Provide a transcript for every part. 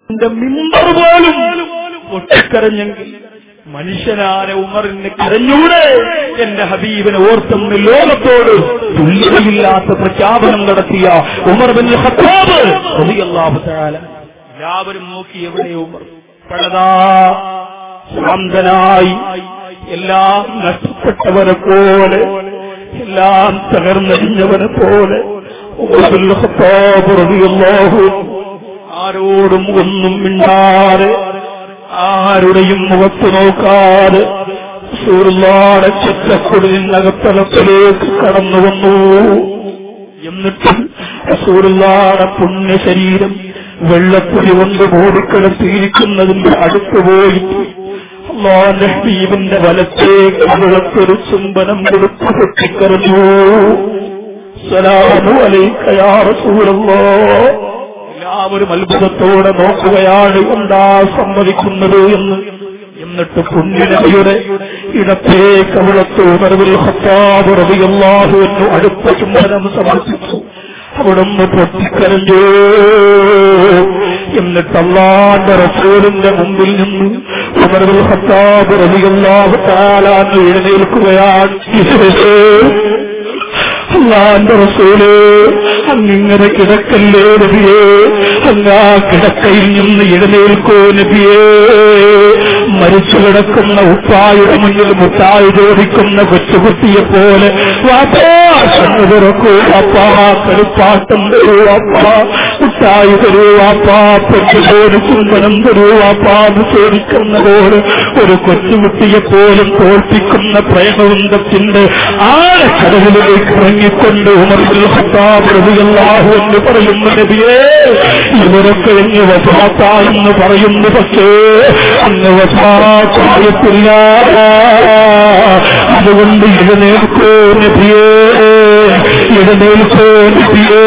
എന്റെ മിമ്പർ പോലും പൊട്ടിക്കരഞ്ഞെങ്കിൽ മനുഷ്യനായ ഉമറിന് കരഞ്ഞൂടെ എന്റെ ഹബീബിനെ ഓർത്തെന്ന് ലോകത്തോട് തുല്യതയില്ലാത്ത പ്രഖ്യാപനം നടത്തിയ ഉമർ ബിൻ ഖത്താബ് റളിയല്ലാഹു തആല എല്ലാവരും നോക്കി എവിടെ ഉമർ പഴതാ ശാന്തനായി എല്ലാം നഷ്ടപ്പെട്ടവരെ പോലെ എല്ലാം തകർന്നടിഞ്ഞവനെ പോലെ ഉമർ ബിൻ ഖത്താബ് റളിയല്ലാഹു ആരോടും ഒന്നും മിണ്ടാതെ ആരുടെയും മുഖത്ത് നോക്കാതെ സൂറുള്ളാടെ ചെറ്റക്കുടിനകത്തലത്തിലേക്ക് കടന്നു വന്നു എന്നിട്ട് സൂറുള്ളാടെ പുണ്യ ശരീരം വെള്ളപ്പൊടി കൊണ്ട് മൂടിക്കിടത്തിയിരിക്കുന്നതിന്റെ അടുത്ത് പോയി അള്ളാന്റെ ഹബീബിന്റെ വലത്തേക്ക് വെള്ളത്തൊരു ചുംബനം കൊടുത്ത് പൊട്ടിക്കറിഞ്ഞു സലാമു അലൈക്കയാ റസൂലല്ലാ എല്ലാവരും അത്ഭുതത്തോടെ നോക്കുകയാണ് എന്താ സംഭവിക്കുന്നത് എന്ന് എന്നിട്ട് പുണ്യനബിയുടെ ഇടത്തേക്ക് അവിടത്തെ ഉണർവിൽ ഹത്താബ് റബിയല്ലാഹു എന്ന് അടുത്ത ചുംബനം സമർപ്പിച്ചു അവിടുന്ന് പൊട്ടിക്കരഞ്ഞു എന്നിട്ട് അള്ളാന്റെ റസൂലിന്റെ മുമ്പിൽ നിന്ന് ഉണർവിൽ ഹത്താബ് റബിയല്ലാഹു താലാന്ന് എഴുന്നേൽക്കുകയാണ് അള്ളാന്റെ റസൂല് അങ്ങിങ്ങനെ കിടക്കല്ലേ നബിയേ അങ്ങാ കിടക്കയിൽ നിന്ന് എഴുന്നേൽക്കോ നബിയേ മരിച്ചു കിടക്കുന്ന ഉപ്പായുടെ മുന്നിൽ മുട്ടായി ചോദിക്കുന്ന കൊച്ചുകുട്ടിയെ പോലെ വാപ്പാ കണ്ണു തുറക്കൂ വാപ്പാ കളിപ്പാട്ടം തരൂ വാപ്പാ മുട്ടായി തരൂ വാപ്പാ പെട്ടുപോലെ ചുംബനം തരൂ വാപ്പാ എന്ന് ചോദിക്കുന്ന പോലെ ഒരു കൊച്ചുകുട്ടിയെ പോലും തോൽപ്പിക്കുന്ന പ്രേമവൃന്ദത്തിന്റെ ആഴക്കടലിലേക്ക് ഇറങ്ങിക്കൊണ്ട് ഉമർബുൽ ഖത്താബ് റളിയല്ലാഹു എന്ന് പറയുന്ന നബിയേ ഇവരൊക്കെ അങ്ങ് വഫാത്തായെന്ന് പറയുന്നു പക്ഷേ അങ്ങ് വഫാത്തായിട്ടില്ല അതുകൊണ്ട് എഴുന്നേൽക്കോ നബിയേ എഴുന്നേൽക്കോ നബിയേ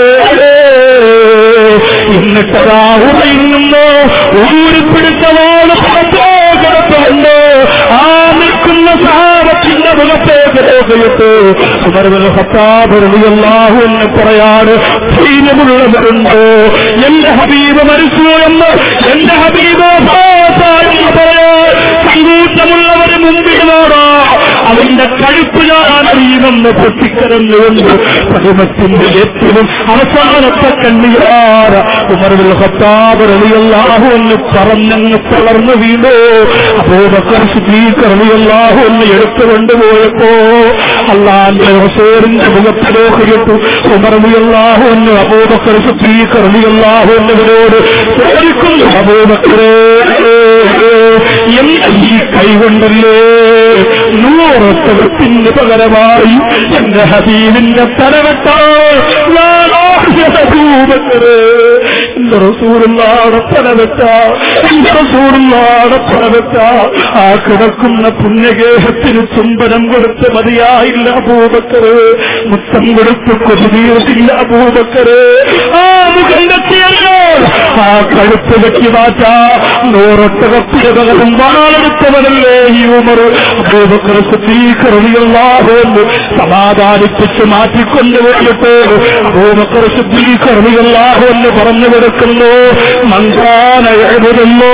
എന്നിട്ടതാ ഉറയുന്നു ഊരിപ്പിടിച്ചവാള് പുറത്തോ കിടപ്പുണ്ട് ആ നിൽക്കുന്ന സാഹത്തിന്റെ മുഖത്തേക്ക് നോക്കിയിട്ട് ഉമർബുൽ ഖത്താബ് റളിയല്ലാഹു എന്ന് പറയാണ് ധൈര്യമുള്ളവരുണ്ടോ എന്റെ ഹബീബ് മരിച്ചു എന്ന് എന്റെ ഹബീബ് വഫാത്തായി എന്ന് പറയാൻ സൈകൂട്ടമുള്ളവര് മുമ്പിലാണോ അവന്റെ കഴുപ്പ് ഞാൻ അറിയുമെന്ന് പൊട്ടിക്കരഞ്ഞുകൊണ്ട് പതിമത്തിന്റെ ഏറ്റവും അവസാനത്തെ കണ്ണിയാറ ഉമർവിൽ ഹത്താബ് റളിയല്ലാഹു എന്ന് പറഞ്ഞങ്ങ് തളർന്നു വീണു അബൂബക്കർ സിദ്ദീഖ് റളിയല്ലാഹു എന്ന് എടുത്തു കൊണ്ടുപോയപ്പോ അള്ളാന്റെ റസൂലിന്റെ മുഖത്ത് നോക്കിയിട്ടു ഉമർ റളിയല്ലാഹു എന്ന് അബൂബക്കർ സിദ്ദീഖ് റളിയല്ലാഹു എന്നവരോട് ചോദിക്കുന്നു അബൂബക്കറേ എന്റെ ഈ കൈകൊണ്ടല്ലേ നൂറൊട്ടകത്തിന് പകരമായി എന്റെ ഹബീബിന്റെ തലവെട്ടോ എന്റെ റസൂറുള്ളാടെ തലവെട്ട എന്റെ റസൂറുള്ളാടെ തലവെട്ട ആ കിടക്കുന്ന പുണ്യഗേഹത്തിന് ചുംബനം കൊടുത്ത് മതിയായില്ല അബൂബക്കറ് മുത്തം കൊടുത്ത് കൊതുതീർത്തില്ല അബൂബക്കറ് ആ മുഖം കെട്ടിയല്ലോ ആ കഴുത്ത് വെട്ടി മാറ്റാ നൂറൊട്ടകത്തിന് പകരം വാളെടുത്തവരല്ലേ ഈ ഉമർ അബൂബക്കർ സിദ്ദീഖ് റളിയല്ലാഹു അൻഹു സമാധാനിപ്പിച്ച് മാറ്റിക്കൊണ്ടുപോയിട്ട് അബൂബക്കർ സിദ്ദീഖ് റളിയല്ലാഹു അൻഹു പറഞ്ഞു കൊടുക്കുന്നു മങ്കാന എഴുതുന്നു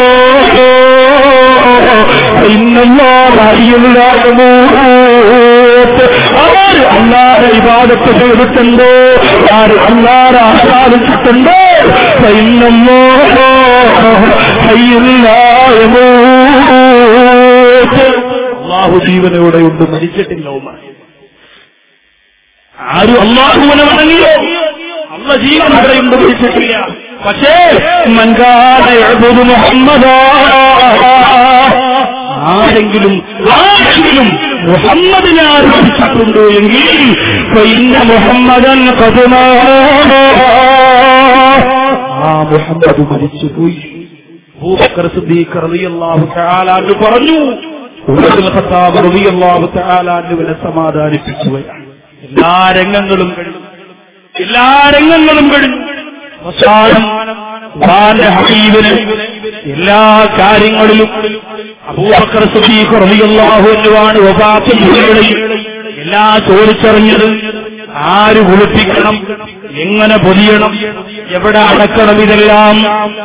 ആര് അല്ലാതെ ഇബാദത്ത് ചെയ്തിട്ടുണ്ടോ ആര് അല്ലാതെ ആരാധിച്ചിട്ടുണ്ടോ സൈന്യമോ അള്ളാഹു ജീവനോടെ ഉണ്ട് മരിച്ചിട്ടില്ല ഉമ്മ ആരും അള്ളാഹുവിനെ വണങ്ങിയോ അള്ള ജീവനോടെയുണ്ട് മരിച്ചിട്ടില്ല പക്ഷേ മൻകാലയത് മുഹമ്മദ ആരെങ്കിലും ആരെങ്കിലും മുഹമ്മദിനെ ആരോപിച്ചിട്ടുണ്ടോ എങ്കിൽ പിന്നെ മുഹമ്മദൻ കതുമാ ആ മുഹമ്മദ് മരിച്ചുപോയി അബൂബക്കർ സിദ്ദീഖ് റളിയല്ലാഹു തആല അൻഹു പറഞ്ഞു ഉമർ ഖത്താബ് റളിയല്ലാഹു തആല അൻഹുവിനെ സമാധാനിപ്പിക്കുകയാണ് എല്ലാ രംഗങ്ങളും കഴിഞ്ഞു എല്ലാ രംഗങ്ങളും കഴിഞ്ഞു അവസാനം ഖുർആന്റെ ഹബീബിന് എല്ലാ കാര്യങ്ങളിലും അബൂബക്കർ സിദ്ദീഖ് റളിയല്ലാഹു അൻഹുവാണ് വഫാത്ത് ചെയ്യുകയും എല്ലാ ചോദിച്ചറിഞ്ഞത് ആര് കുളിപ്പിക്കണം എങ്ങനെ പൊതിയണം എവിടെ അടക്കണം ഇതെല്ലാം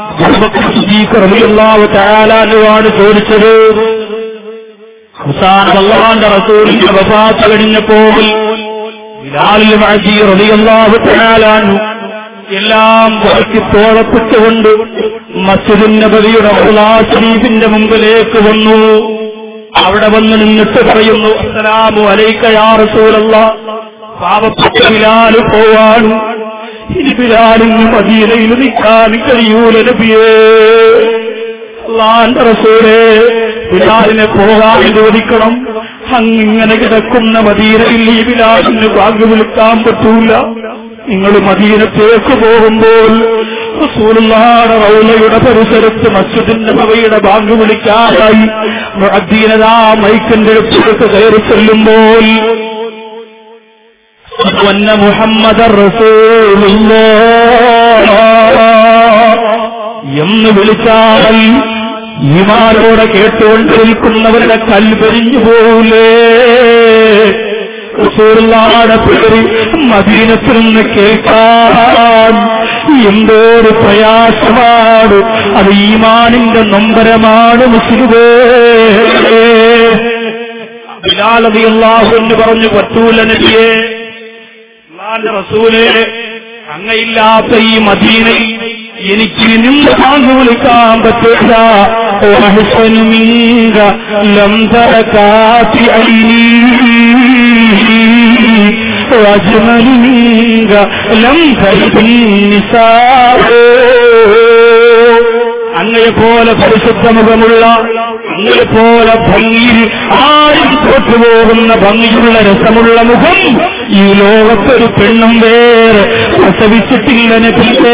തയ്യാറാണ് ചോദിച്ചത് അവസാനം അള്ളാന്റെ റസൂലിന്റെ വഫാത്ത് കഴിഞ്ഞപ്പോൾ ബിലാലിൽ മഅജി റളിയല്ലാഹു തആല അൻഹു എല്ലാം പുറക്കി തോളപ്പെട്ടുകൊണ്ട് മസ്ജിദുൻ നബവിയുടെ റൗളാ ശരീഫിന്റെ മുമ്പിലേക്ക് വന്നു അവിടെ വന്ന് നിന്നിട്ട് പറയുന്നു അസ്സലാമു അലൈക യാ റസൂലല്ലാഹ് പാവപ്പെട്ട ബിലാല് പോവാണ് ഇനി ബിലാലിന് മദീനയിൽ നിൽക്കാൻ കഴിയൂല നബിയേ അള്ളാന്റെ റസൂലേ ബിലാലിനെ പോകാൻ അനുവദിക്കണം അങ്ങിങ്ങനെ കിടക്കുന്ന മദീനയിൽ ഈ ബിലാലിന് ബാങ്ക് വിളിക്കാൻ പറ്റൂല നിങ്ങൾ മദീനത്തേക്ക് പോകുമ്പോൾ റസൂലുള്ളാഹുടെ റൗലയുടെ പരിസരത്ത് മസ്ജിദിന്റെ മകയുടെ ബാങ്ക് വിളിക്കാനായി മുഅദ്ദീനതാ മൈക്കിന്റെ അടുത്തേക്ക് കയറി ചെല്ലുമ്പോൾ വന്ന മുഹമ്മദ് എന്ന് വിളിച്ചാൽ ഈമാനോടെ കേട്ടുകൊണ്ടിരിക്കുന്നവരുടെ കൽപരിഞ്ഞു പോലേ റസൂലുള്ളാഹിയുടെ പേര് മദീനത്തിൽ നിന്ന് കേൾക്കാൻ എന്തോരു പ്രയാസമാണ് അത് ഈമാനിന്റെ നൊമ്പരമാണ് മുസ്ലിമേ ബിലാലതിയല്ലാഹു എന്ന് പറഞ്ഞു പറ്റൂല നബിയേ അള്ളാന്റെ റസൂലേ അങ്ങയില്ലാത്ത ഈ മദീനയിൽ എനിക്ക് നിന്ന് പാങ്ക് വിളിക്കാൻ പറ്റില്ല വഹസനു മിങ്ക ലം തറകാത്തി ഐനി വജ്മലു മിങ്ക ലം തരിബിൻ നിസാഹോ അങ്ങയെ പോലെ പരിശുദ്ധമുഖമുള്ള അങ്ങയെ പോലെ ഭംഗിയിൽ ആരും തോറ്റുപോകുന്ന ഭംഗിയുള്ള രസമുള്ള മുഖം ഈ ലോകത്തൊരു പെണ്ണും വേറെ പ്രസവിച്ചിട്ടില്ല നബിയേ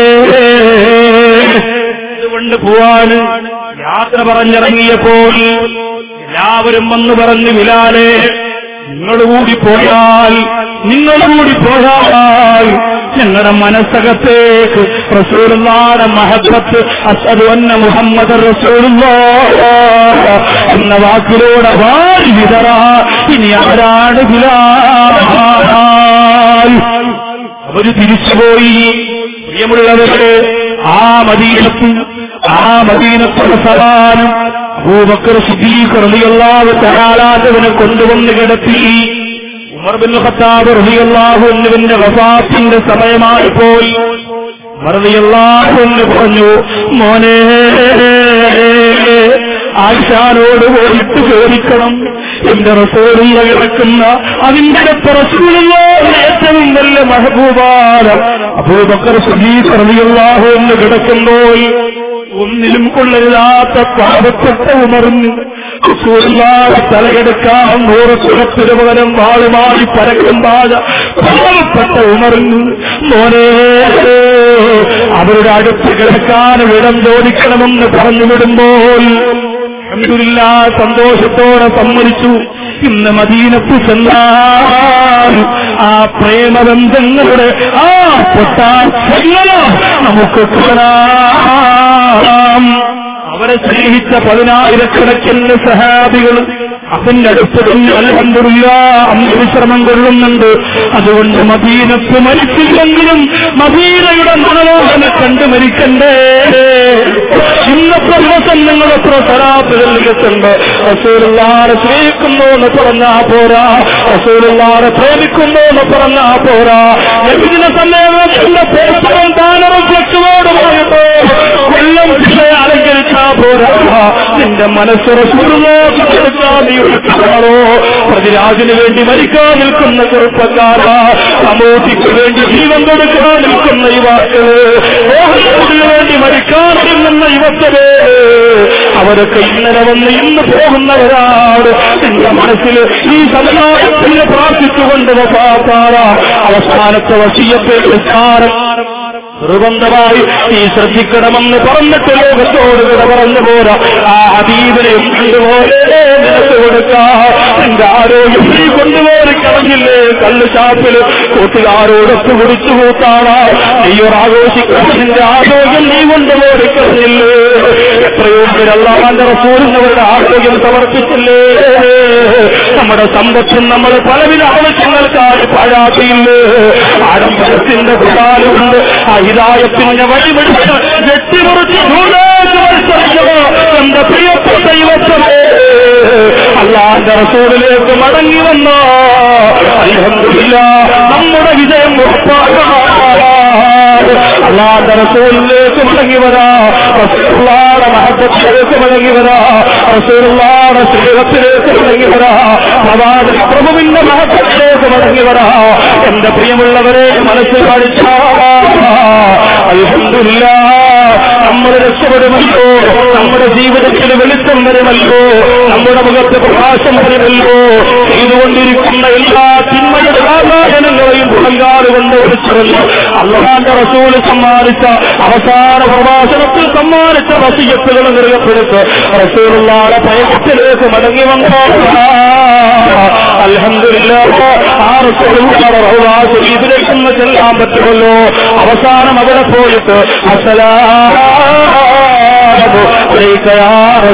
അതുകൊണ്ട് പോവാന് യാത്ര പറഞ്ഞിറങ്ങിയപ്പോൾ എല്ലാവരും വന്നു പറഞ്ഞു വിലാലെ നിങ്ങൾ കൂടി പോയാൽ നിങ്ങൾ കൂടി പോയാൽ ഞങ്ങളുടെ മനസ്സകത്തേക്ക് റസൂലുള്ളാടെ മഹബത്ത് അസദു അന്ന മുഹമ്മദ് റസൂലുള്ള എന്ന വാക്കിലൂടെ വാരി വിതറ ഇനി ആരാണ് ബിലാൽ അവര് തിരിച്ചുപോയി പ്രിയമുള്ളവര് ആ മദീനത്ത് ആ മദീനത്തുള്ള സമാനം അബൂബക്കർ സിദ്ദീഖ് റളിയല്ലാഹു തആലാവിനെ കൊണ്ടുവന്ന് കിടത്തി ഉമർ ബിൻ ഖത്താബ് റളിയല്ലാഹു അൻഹുവിന്റെ വഫാത്തിന്റെ സമയമായി പോയി റളിയല്ലാഹു അൻഹു പറഞ്ഞു മോനെ ആയിഷാനോട് പോയിട്ട് ചോദിക്കണം എന്റെ റസൂലിൽ കിടക്കുന്ന അതിന്റെ റസൂലുള്ള ഏറ്റവും നല്ല മഹബൂബാന അബൂബക്കർ സുജീഖ് റളിയല്ലാഹു എന്ന് കിടക്കുമ്പോൾ ഒന്നിലും കൊള്ളരുതാത്ത പാപപ്പെട്ട ഉമർന്ന് റസൂലുള്ളാഹി തലകെടുക്കാൻ നൂറത്തുറപ്പിന് പകരം വാളുമായി പരക്കും ബാധ പാവപ്പെട്ട ഉമർന്ന് മോനെ അവരുടെ അടുത്ത് കിടക്കാൻ ഇടം ചോദിക്കണമെന്ന് പറഞ്ഞു വിടുമ്പോൾ അൽഹംദുലില്ല സന്തോഷത്തോടെ സമ്മതിച്ചു ഇന്ന് മദീനത്ത് ചെന്നാൽ ആ പ്രേമബന്ധങ്ങളുടെ ആ പൊട്ടാക്ഷങ്ങളോ നമുക്ക് കാണാം അവരെ സ്നേഹിച്ച പതിനായിരക്കണക്കിന് സഹാബികൾ അതിന്റെ അടുത്ത് അൽഹന്ദില്ല അന്ത്യവിശ്രമം കൊള്ളുന്നുണ്ട് അതുകൊണ്ട് മദീനത്ത് മരിച്ചില്ലെങ്കിലും മദീനയുടെ മനോഹനെ കണ്ട് മരിക്കണ്ടേ ഇന്നത്തെ ദിവസം നിങ്ങൾ എത്ര സലാത്തുകൾ മികച്ചുണ്ട് റസൂലുള്ളാരെ സ്നേഹിക്കുന്നു എന്ന് പറഞ്ഞാ പോരാ റസൂലുള്ളാരെ പ്രേമിക്കുന്നു എന്ന് പറഞ്ഞാ പോരാ നബിദിന സമ്മേളനത്തിന്റെ പോസ്റ്ററും ബാനറും ഫ്ലക്സുകളോടുമായിട്ട് കൊല്ലം ജില്ലയെ അലങ്കരിച്ചാ പോരാ നിന്റെ മനസ്സ് റസൂലുള്ളാഹിക്കാൻ നീ ഒരുക്കണോ പ്രതിരാജിന് വേണ്ടി മരിക്കാൻ നിൽക്കുന്ന ചെറുപ്പക്കാര സമൂഹത്തിക്ക് വേണ്ടി ജീവൻ കൊടുക്കാൻ നിൽക്കുന്ന യുവാക്കള് മോഹനത്തിന് വേണ്ടി മരിക്കാൻ ഒരുങ്ങുന്ന യുവത്വരെ അവരൊക്കെ ഇന്നലെ വന്ന് ഇന്ന് പോകുന്നവരാണ് നിന്റെ മനസ്സിൽ ഈ സമുദായത്തിന് പ്രാർത്ഥിച്ചുകൊണ്ട് വഫാത്താറ അവസാനത്തെ വശീയത്തെ നിസ്കാരം നിർബന്ധമായി നീ ശ്രദ്ധിക്കണമെന്ന് പറഞ്ഞിട്ട് ലോകത്തോട് വിട പറഞ്ഞു പോരാ ആ ഹബീബിനെയും കൊണ്ടുപോലെ നിനക്ക് കൊടുക്കാം നിന്റെ ആരോഗ്യം നീ കൊണ്ടുപോയി കളഞ്ഞില്ലേ കള്ള് ഷാപ്പില് കൂട്ടുകാരോടൊത്ത് കുടിച്ചു കൂട്ടാണാ നീയൊരാഘോഷിക്കണം നിന്റെ ആരോഗ്യം നീ കൊണ്ടുപോയി കളഞ്ഞില്ലേ എത്രയോ മുമ്പിൽ അള്ളാഹാന്റെ റസൂലിനവരുടെ ആരോഗ്യം സമർപ്പിച്ചില്ലേ നമ്മുടെ സമ്പത്തും നമ്മൾ പലവിധ ആവശ്യങ്ങൾക്കായി പാഴാക്കിയില്ലേ ആരംഭത്തിന്റെ കുടാലുകൊണ്ട് ആ ഹിതായത്തിന്റെ വഴിപിടിച്ച് വെട്ടിമുറിച്ച് നൂലേക്ക് മത്സരിച്ചത് എന്റെ പ്രിയപ്പെട്ട യുവത്വമേ അള്ളാന്റെ റസൂലിലേക്ക് മടങ്ങി വന്നോ അൽഹംദുലില്ലാ നമ്മുടെ വിജയം അള്ളാന്റെ റസൂലിലേക്ക് മടങ്ങി വരാ റസൂലുള്ളാടെ മഹത്വത്തിലേക്ക് മടങ്ങി വരാ റസൂലുള്ളാടെ സ്നേഹത്തിലേക്ക് മടങ്ങി വരാ പ്രവാചക പ്രഭുവിന്റെ മഹത്വത്തിലേക്ക് മടങ്ങി വരാ എന്റെ പ്രിയമുള്ളവരെ മനസ്സ് കാണിച്ച അൽഹംദുലില്ലാ നമ്മൾ രക്ഷപ്പെടുമല്ലോ നമ്മുടെ ജീവിതത്തിൽ വെളിച്ചം വരുമല്ലോ നമ്മുടെ മുഖത്ത് പ്രകാശം വരുമല്ലോ ചെയ്തുകൊണ്ടിരിക്കുന്ന എല്ലാ തിന്മയുടെ സാധാരണങ്ങളെയും പുറങ്കാലുകൊണ്ട് വിളിച്ചിരുന്നു അള്ളഹാന്റെ റസൂല് സമ്മാനിച്ച അവസാന പ്രഭാഷണത്തിൽ സമ്മാനിച്ച വസീയത്തുകൾ നിറയപ്പെടുത്ത് റസൂലുള്ളാടെ ഭയത്തിലേക്ക് മടങ്ങി വന്നോ അൽഹംദുലില്ല ആ റസൂലുള്ളാടെ റഹ്വാ ശരീരത്തിലേക്ക് ഒന്ന് ചെല്ലാൻ പറ്റുമല്ലോ അവസാനം അവിടെ പോയിട്ട് അസലാമു അലൈക യാ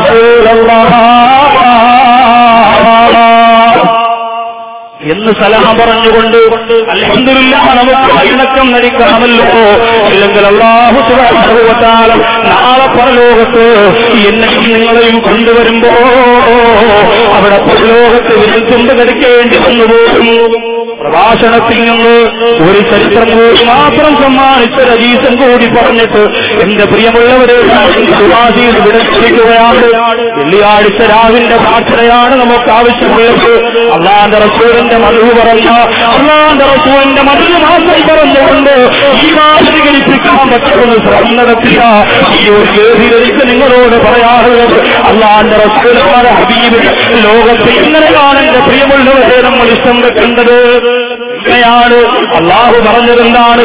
റസൂലല്ലാഹ് എന്ന് സലാം പറഞ്ഞുകൊണ്ട് അൽഹംദുലില്ലാ നമുക്ക് ഇണക്കം നടിക്കാമല്ലോ അല്ലെങ്കിൽ അള്ളാഹു സുബാനം നാളെ പരലോകത്ത് എന്നെയും നിങ്ങളെയും കൊണ്ടുവരുമ്പോ അവിടെ പരലോകത്ത് വിരൽ തുമ്പ് കടിക്കേണ്ടി വന്നു പോകും പ്രഭാഷണത്തിൽ നിന്ന് ഒരു ചരിത്രം കൂടി മാത്രം സമ്മാനിച്ച രജീസം കൂടി പറഞ്ഞിട്ട് എന്റെ പ്രിയമുള്ളവരെ സുവാസിയിൽ വിടച്ചിരിക്കുകയാണ് വെള്ളിയാഴ്ച രാവിന്റെ പ്രാർത്ഥനയാണ് നമുക്ക് ആവശ്യമുള്ളത് അള്ളാന്റെ റസൂലിന്റെ മധു പറഞ്ഞ അള്ളാന്റെ റസൂലിന്റെ മധു മാത്രം പറഞ്ഞുകൊണ്ട് ഈ മാതൃകരിപ്പിക്കാൻ പറ്റുമെന്ന് ശ്രമം നടത്തിയ ഈ ഒരു വേദിയിലേക്ക് നിങ്ങളോട് പറയാറുള്ളത് അള്ളാന്റെ റസൂലായ ഹബീബ് ലോകത്ത് ഇങ്ങനെയാണ് എന്റെ പ്രിയമുള്ളവരെ നമ്മൾ ഇഷ്ടം വെക്കേണ്ടത് ഇങ്ങനെയാണ് അള്ളാഹു പറഞ്ഞതെന്താണ്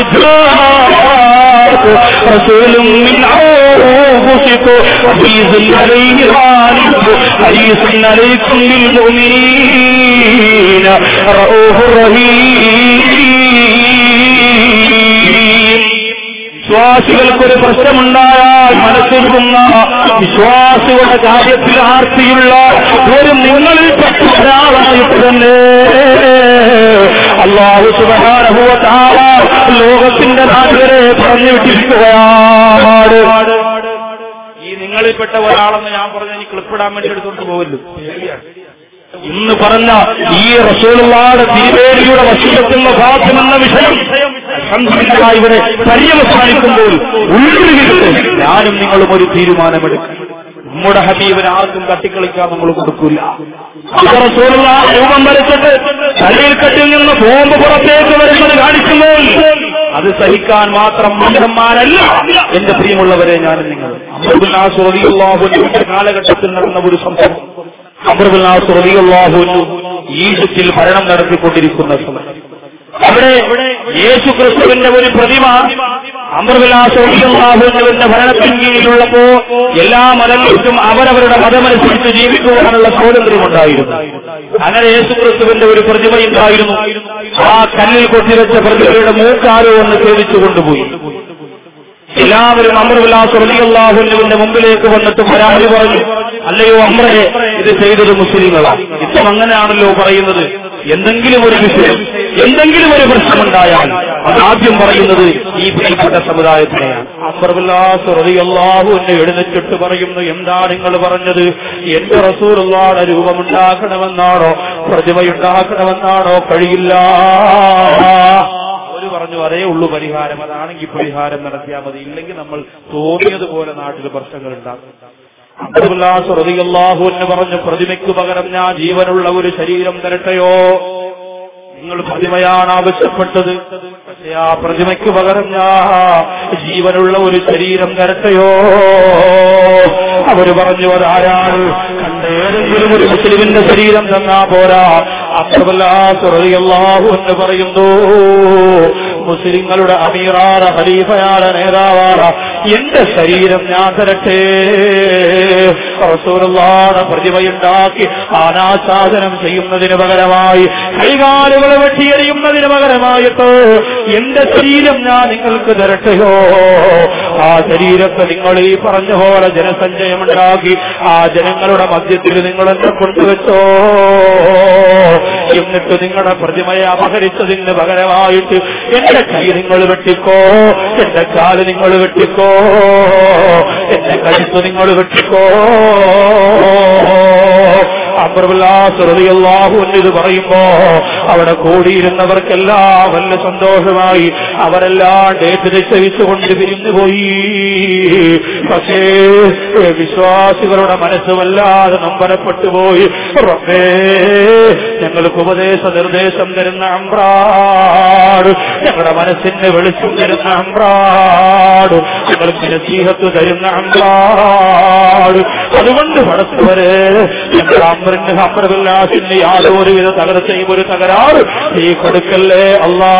റസൂലും മിൻ أنفسكم عزيز عليه غالب حريص عليكم بالمؤمنين رؤوف رحيم വിശ്വാസികൾക്കൊരു പ്രശ്നമുണ്ടായാൽ മനസ്സിരുന്ന വിശ്വാസികളുടെ കാര്യത്തിൽ ആർത്തിയുള്ള ഒരു നിങ്ങളിൽപ്പെട്ട ഒരാളായിട്ട് തന്നെ അള്ളാഹു സുബാനുഭവത്താള ലോകത്തിന്റെ നാട്ടുകാരെ പറഞ്ഞു വിട്ടിരിക്കുകയാണ് ഈ നിങ്ങളിൽപ്പെട്ട ഒരാളെന്ന് ഞാൻ പറഞ്ഞ എനിക്ക് ക്ലിപ്പിടാൻ വേണ്ടി എടുത്തുകൊണ്ട് പോകല്ലോ ഇന്ന് പറഞ്ഞ ഈ റസൂലുള്ളാടെ തിരുവേലിയുടെ വശീകത്തുന്ന ഭാഗ്യമെന്ന വിഷയം അൽഹംദുലില്ലാ ഇവിടെ പര്യവസാനിക്കുമ്പോൾ ഉള്ളിൽ ഞാനും നിങ്ങളും ഒരു തീരുമാനമെടുക്കും നമ്മുടെ ഹബീബിന് ആർക്കും തട്ടിക്കളിക്കാൻ നമ്മൾ കൊടുക്കൂല ഇത് റസൂലുള്ള രൂപം വരച്ചിട്ട് തലയിൽ കെട്ടിൽ നിന്ന് ബോംബ് പുറത്തേക്ക് വരുന്നത് കാണിക്കുമ്പോൾ അത് സഹിക്കാൻ മാത്രം മന്ത്രന്മാരല്ല എന്റെ പ്രിയമുള്ളവരെ ഞാനും നിങ്ങൾ അമൃതനാസുറിയാഹുവിന്റെ കാലഘട്ടത്തിൽ നടന്ന ഒരു സംഭവം അമൃതനാസുറിയാഹു ഈജിപ്തിൽ ഭരണം നടത്തിക്കൊണ്ടിരിക്കുന്ന സമയം അവിടെ യേശു ക്രിസ്തുവിന്റെ ഒരു പ്രതിമ അമൃതനാസുറിയാഹുവിന്റെ ഭരണത്തിന് കീഴിലുള്ളപ്പോ എല്ലാ മതങ്ങൾക്കും അവരവരുടെ മതമനുസരിച്ച് ജീവിക്കുവാനുള്ള സ്വാതന്ത്ര്യമുണ്ടായിരുന്നു അങ്ങനെ യേശു ക്രിസ്തുവിന്റെ ഒരു പ്രതിമയുണ്ടായിരുന്നു ആ കല്ലിൽ കൊത്തിവെച്ച പ്രതിമയുടെ മൂക്കാരോ എന്ന് ഛേദിച്ചു കൊണ്ടുപോയി എല്ലാവരും അമർവിലാസ് റലിയല്ലാഹുവിന്റെ മുമ്പിലേക്ക് വന്നിട്ട് പരാതി പറഞ്ഞു അല്ലയോ അമ്രയെ ഇത് ചെയ്തത് മുസ്ലിങ്ങളാണ് ഇപ്പം അങ്ങനെയാണല്ലോ പറയുന്നത് എന്തെങ്കിലും ഒരു വിഷയം എന്തെങ്കിലും ഒരു പ്രശ്നമുണ്ടായാൽ അത് ആദ്യം പറയുന്നത് ഈ പ്രിയപ്പെട്ട സമുദായത്തിനെയാണ് അമർവിലാസ് റളിയല്ലാഹു എന്നെ എഴുന്നേറ്റിട്ട് പറയുന്നു എന്താ നിങ്ങൾ പറഞ്ഞത് എന്റെ റസൂറുള്ളാടെ രൂപമുണ്ടാക്കണമെന്നാണോ പ്രതിമയുണ്ടാക്കണമെന്നാണോ കഴിയില്ല അവര് പറഞ്ഞു അതേ ഉള്ളൂ പരിഹാരം അതാണെങ്കിൽ പരിഹാരം നടത്തിയാൽ മതി ഇല്ലെങ്കിൽ നമ്മൾ തോന്നിയതുപോലെ നാട്ടിൽ പ്രശ്നങ്ങൾ ഉണ്ടാക്കും അബ്ദുല്ലാസ് റളിയല്ലാഹു എന്ന് പറഞ്ഞു പ്രതിമയ്ക്ക് പകരം ഞാൻ ജീവനുള്ള ഒരു ശരീരം തരട്ടെയോ നിങ്ങൾ പ്രതിമയാണ് ആവശ്യപ്പെട്ടത് പക്ഷേ ആ പ്രതിമയ്ക്ക് പകരം ഞാൻ ജീവനുള്ള ഒരു ശരീരം തരട്ടെയോ അവര് പറഞ്ഞു അതാരാണ് കണ്ട ഏതെങ്കിലും ഒരു മുസ്ലിമിന്റെ ശരീരം തന്നാ പോരാ അബ്ദുല്ലാഹു എന്ന് പറയുന്നു മുസ്ലിങ്ങളുടെ അമീറാറ ഖലീഫയാറ നേതാവാറ എന്റെ ശരീരം ഞാൻ തരട്ടെ റസൂലുള്ളാടെ പ്രതിമയുണ്ടാക്കി ആനാശാസനം ചെയ്യുന്നതിന് പകരമായി കൈകാലുകൾ വെട്ടിയെറിയുന്നതിന് പകരമായിട്ട് എന്റെ ശരീരം ഞാൻ നിങ്ങൾക്ക് തരട്ടെയോ ആ ശരീരത്തെ നിങ്ങൾ ഈ പറഞ്ഞ പോലെ ജനസഞ്ചയമുണ്ടാക്കി ആ ജനങ്ങളുടെ മധ്യത്തിൽ നിങ്ങൾ എന്നെ കൊണ്ടുവച്ചോ എന്നിട്ട് നിങ്ങളുടെ പ്രതിമയെ അപഹരിച്ചതിന് പകരമായിട്ട് എന്റെ കൈ നിങ്ങൾ വെട്ടിക്കോ എന്റെ കാല് നിങ്ങൾ വെട്ടിക്കോ എന്റെ കഴുത്ത് നിങ്ങൾ വെട്ടിക്കോ അബ്രബുല്ലാഹു ഇത് പറയുമ്പോ അവിടെ കൂടിയിരുന്നവർക്കെല്ലാം വല്ല സന്തോഷമായി അവരെല്ലാം ഡേറ്റ് നിശ്ചയിച്ചുകൊണ്ട് പിരിഞ്ഞുപോയി പക്ഷേ വിശ്വാസികളുടെ മനസ്സ് വല്ലാതെ നമ്പരപ്പെട്ടു പോയി റബ്ബേ ഞങ്ങൾക്ക് ഉപദേശ നിർദ്ദേശം തരുന്ന അമ്പ്രാട് ഞങ്ങളുടെ മനസ്സിന് വെളിച്ചം തരുന്ന അമ്പ്രാട് ഞങ്ങൾക്ക് നസീഹത്ത് തരുന്ന അമ്പ്രാട് അതുകൊണ്ട് പടത്തുവരെ ഞങ്ങളുടെ അമ്രന്റെ അമ്രവില്ലാസിന്റെ യാതൊരുവിധ തകർച്ചയും ഒരു തകരാറ് നീ കൊടുക്കല്ലേ അല്ലാ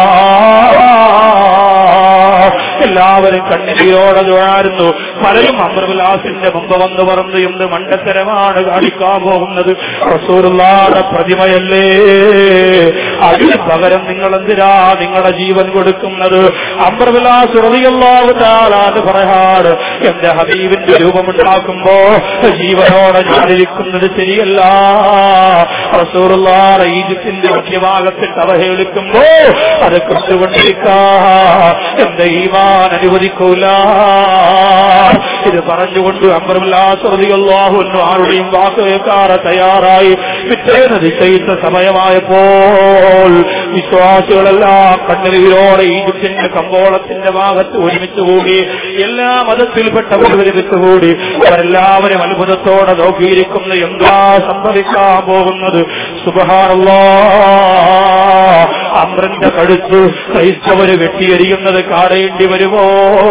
എല്ലാവരും കണ്ണീരോടെ തൊഴാരുന്നു പലരും അമ്രവിലാസിന്റെ മുമ്പ് വന്ന് പറഞ്ഞു എന്ത് മണ്ടത്തരമാണ് കാണിക്കാൻ പോകുന്നത് റസൂറുള്ളാടെ പ്രതിമയല്ലേ അതിന് പകരം നിങ്ങൾ എന്തിനാ നിങ്ങളുടെ ജീവൻ കൊടുക്കുന്നത് അമ്രവിലാസ് ഹൃദയല്ലാവുതാലാന്ന് പറയാട് എന്റെ ഹബീബിന്റെ രൂപമുണ്ടാക്കുമ്പോ ജീവനോടെ ഞാനിരിക്കുന്നത് ശരിയല്ല റസൂറുള്ളാടെ ഈജിപ്തിന്റെ മധ്യഭാഗത്തിൽ അവഹേളിക്കുമ്പോ അത് കണ്ടുകൊണ്ടിരിക്കാ എന്റെ ഈമാൻ അനുവദിക്കൂല ഇത് പറഞ്ഞുകൊണ്ട് അമ്പരമില്ലാത്തറിയാഹുന്നു ആരുടെയും വാക്ക് കേൾക്കാറ് തയ്യാറായി പിറ്റേന്ന് നിശ്ചയിച്ച സമയമായപ്പോൾ വിശ്വാസികളെല്ലാം കണ്ണുനീരോടെ ഈജിപ്തിന്റെ കമ്പോളത്തിന്റെ ഭാഗത്ത് ഒരുമിച്ച് കൂടി എല്ലാ മതത്തിൽപ്പെട്ടവർ ഒരുമിച്ച് കൂടി അവരെല്ലാവരും അത്ഭുതത്തോടെ നോക്കിയിരിക്കുന്ന എന്താ സംഭവിക്കാൻ പോകുന്നത് സുബഹാറല്ലോ അമ്രന്റെ കഴുത്ത് ക്രൈസ്തവര് വെട്ടിയെരിയുന്നത് കാണേണ്ടി വരുമോ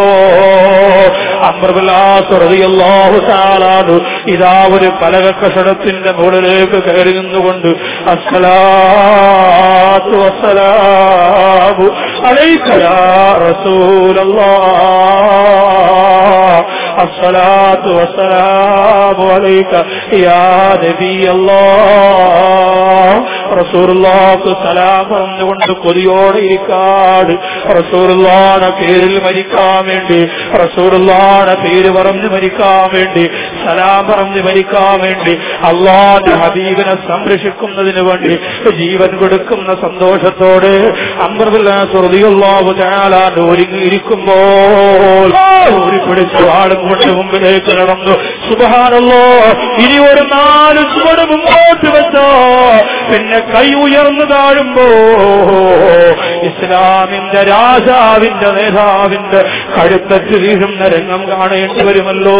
അമ്രബിലാസുറിയാഹു ഇതാ ഒരു പലക കഷണത്തിന്റെ മുകളിലേക്ക് കയറി നിന്നുകൊണ്ട് അസ്സലാത്തു വസ്സലാമു അലൈക യാ റസൂലല്ലാഹ് അസ്സലാത്തു വസ്സലാമു അലൈക യാ നബിയല്ലാഹ് റസൂറുള്ളാക്ക് സലാം പറഞ്ഞുകൊണ്ട് കൊതിയോടെ ഇരിക്കാട് റസൂറുള്ളാടെ പേരിൽ മരിക്കാൻ വേണ്ടി റസൂറുള്ളാടെ പേര് പറഞ്ഞ് മരിക്കാൻ വേണ്ടി സലാം പറഞ്ഞ് മരിക്കാൻ വേണ്ടി അള്ളാന്റെ ഹബീബിനെ സംരക്ഷിക്കുന്നതിന് വേണ്ടി ജീവൻ കൊടുക്കുന്ന സന്തോഷത്തോടെ അമ്രബുല്ലാഹു ചാലാണ്ട് ഒരുങ്ങിയിരിക്കുമ്പോൾ ഊരിപ്പിടിച്ച് ആളും കൊണ്ട് മുമ്പിലേക്ക് നടന്നു സുബഹാനല്ലോ ഇനി ഒരു നാല് ചുവട് മുമ്പോട്ട് വെച്ചോ പിന്നെ കൈ ഉയർന്നു താഴുമ്പോ ഇസ്ലാമിന്റെ രാജാവിന്റെ നേതാവിന്റെ കഴുത്തറ്റ് വീഴുന്ന രംഗം കാണേണ്ടി വരുമല്ലോ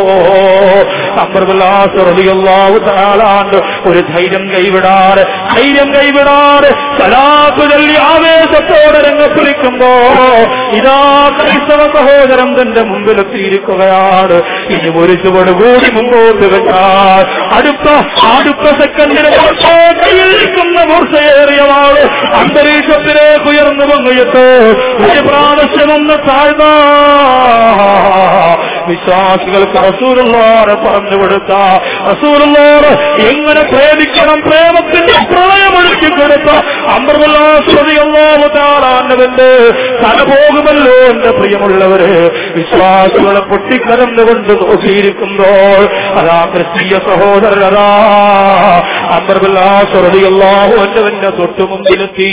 താളാണ്ട് ഒരു ധൈര്യം കൈവിടാറ് ധൈര്യം കൈവിടാറ് സലാത്തു ചൊല്ലി ആവേശത്തോടെ രംഗപ്പിടിക്കുമ്പോ ഇതാ ക്രൈസ്തവ സഹോദരൻ തന്റെ മുമ്പിലെത്തിയിരിക്കുകയാണ് ഇനി ഒരു ചുവട് കൂടി മുമ്പോട്ട് വെച്ചാൽ അടുത്ത അടുത്ത സെക്കൻഡിന് കയ്യിലിരിക്കുന്ന മൂർച്ചയേറിയവാള് അന്തരീക്ഷത്തിലേക്ക് ഉയർന്നു പൊങ്ങിയിട്ട് ഒരു പ്രാവശ്യമൊന്ന് താഴ്ന്ന വിശ്വാസികൾക്ക് റസൂലുള്ളാറെ പറഞ്ഞു കൊടുത്ത റസൂലുള്ളാറ് എങ്ങനെ പ്രേമിക്കണം പ്രേമത്തിന്റെ പ്രളയമൊഴുക്കി കൊടുത്ത അമൃതല്ലാസ്വതിയുള്ളവന്റെ തല പോകുമല്ലോ എന്റെ പ്രിയമുള്ളവര് വിശ്വാസികളെ പൊട്ടിക്കരന്നുകൊണ്ട് നോക്കിയിരിക്കുമ്പോൾ അതാ ക്രിസ്തീയ സഹോദരരാ അമൃതല്ലാസ്വതിയല്ലാഹു എന്റെ തൊട്ടു മുമ്പിലെത്തി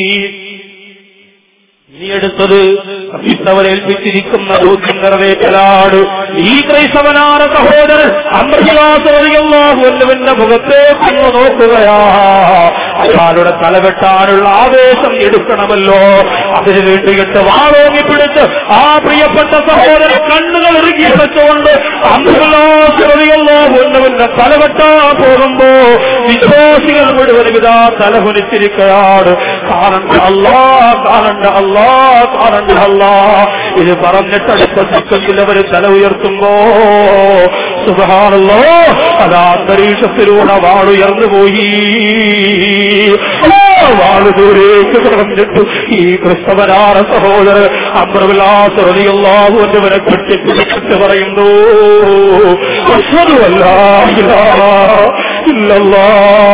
ഇനി എടുത്തത് ക്രൈസ്തവരെ ഏൽപ്പിച്ചിരിക്കുന്ന ദൂത്യം നിറവേറ്റലാണ് ഈ ക്രൈസ്തവനാന സഹോദരൻ അമ്പതിലാസറിയാഹുവിന്റെ മുഖത്തേക്കൊന്ന് നോക്കുകയാ അയാളുടെ തലവെട്ടാനുള്ള ആവേശം എടുക്കണമല്ലോ അതിനു വേണ്ടിയിട്ട് വാളോങ്ങി പിടിച്ച് ആ പ്രിയപ്പെട്ട സഹോദരൻ കണ്ണുകൾ ഇറുകി വെച്ചുകൊണ്ട് അമ്പതിലാസറിയാഹുവിന്റെ തലവെട്ടാ പോകുമ്പോ വിശ്വാസികൾ മുഴുവൻ ഇതാ തലകുനിച്ചിരിക്കുകയാണ് കാണണ്ട അല്ലാ കാണണ്ട അല്ലാ കാണണ്ട അല്ലാ ഇത് പറഞ്ഞിട്ട് അടുത്ത സെക്കൻഡിൽ അവർ തല ഉയർത്തുമ്പോ സുഖാണല്ലോ അത് അന്തരീക്ഷത്തിലൂടെ വാളുയർന്നു പോയി വാള് ദൂരേക്ക് പറഞ്ഞിട്ട് ഈ ക്രിസ്തവനാണ് സഹോദരൻ അമ്രവിലാസറിയാവുന്നവരെ കെട്ടിപ്പിടിച്ചിട്ട് പറയുന്നു അസ്വതുമല്ല ഇല്ലല്ലാ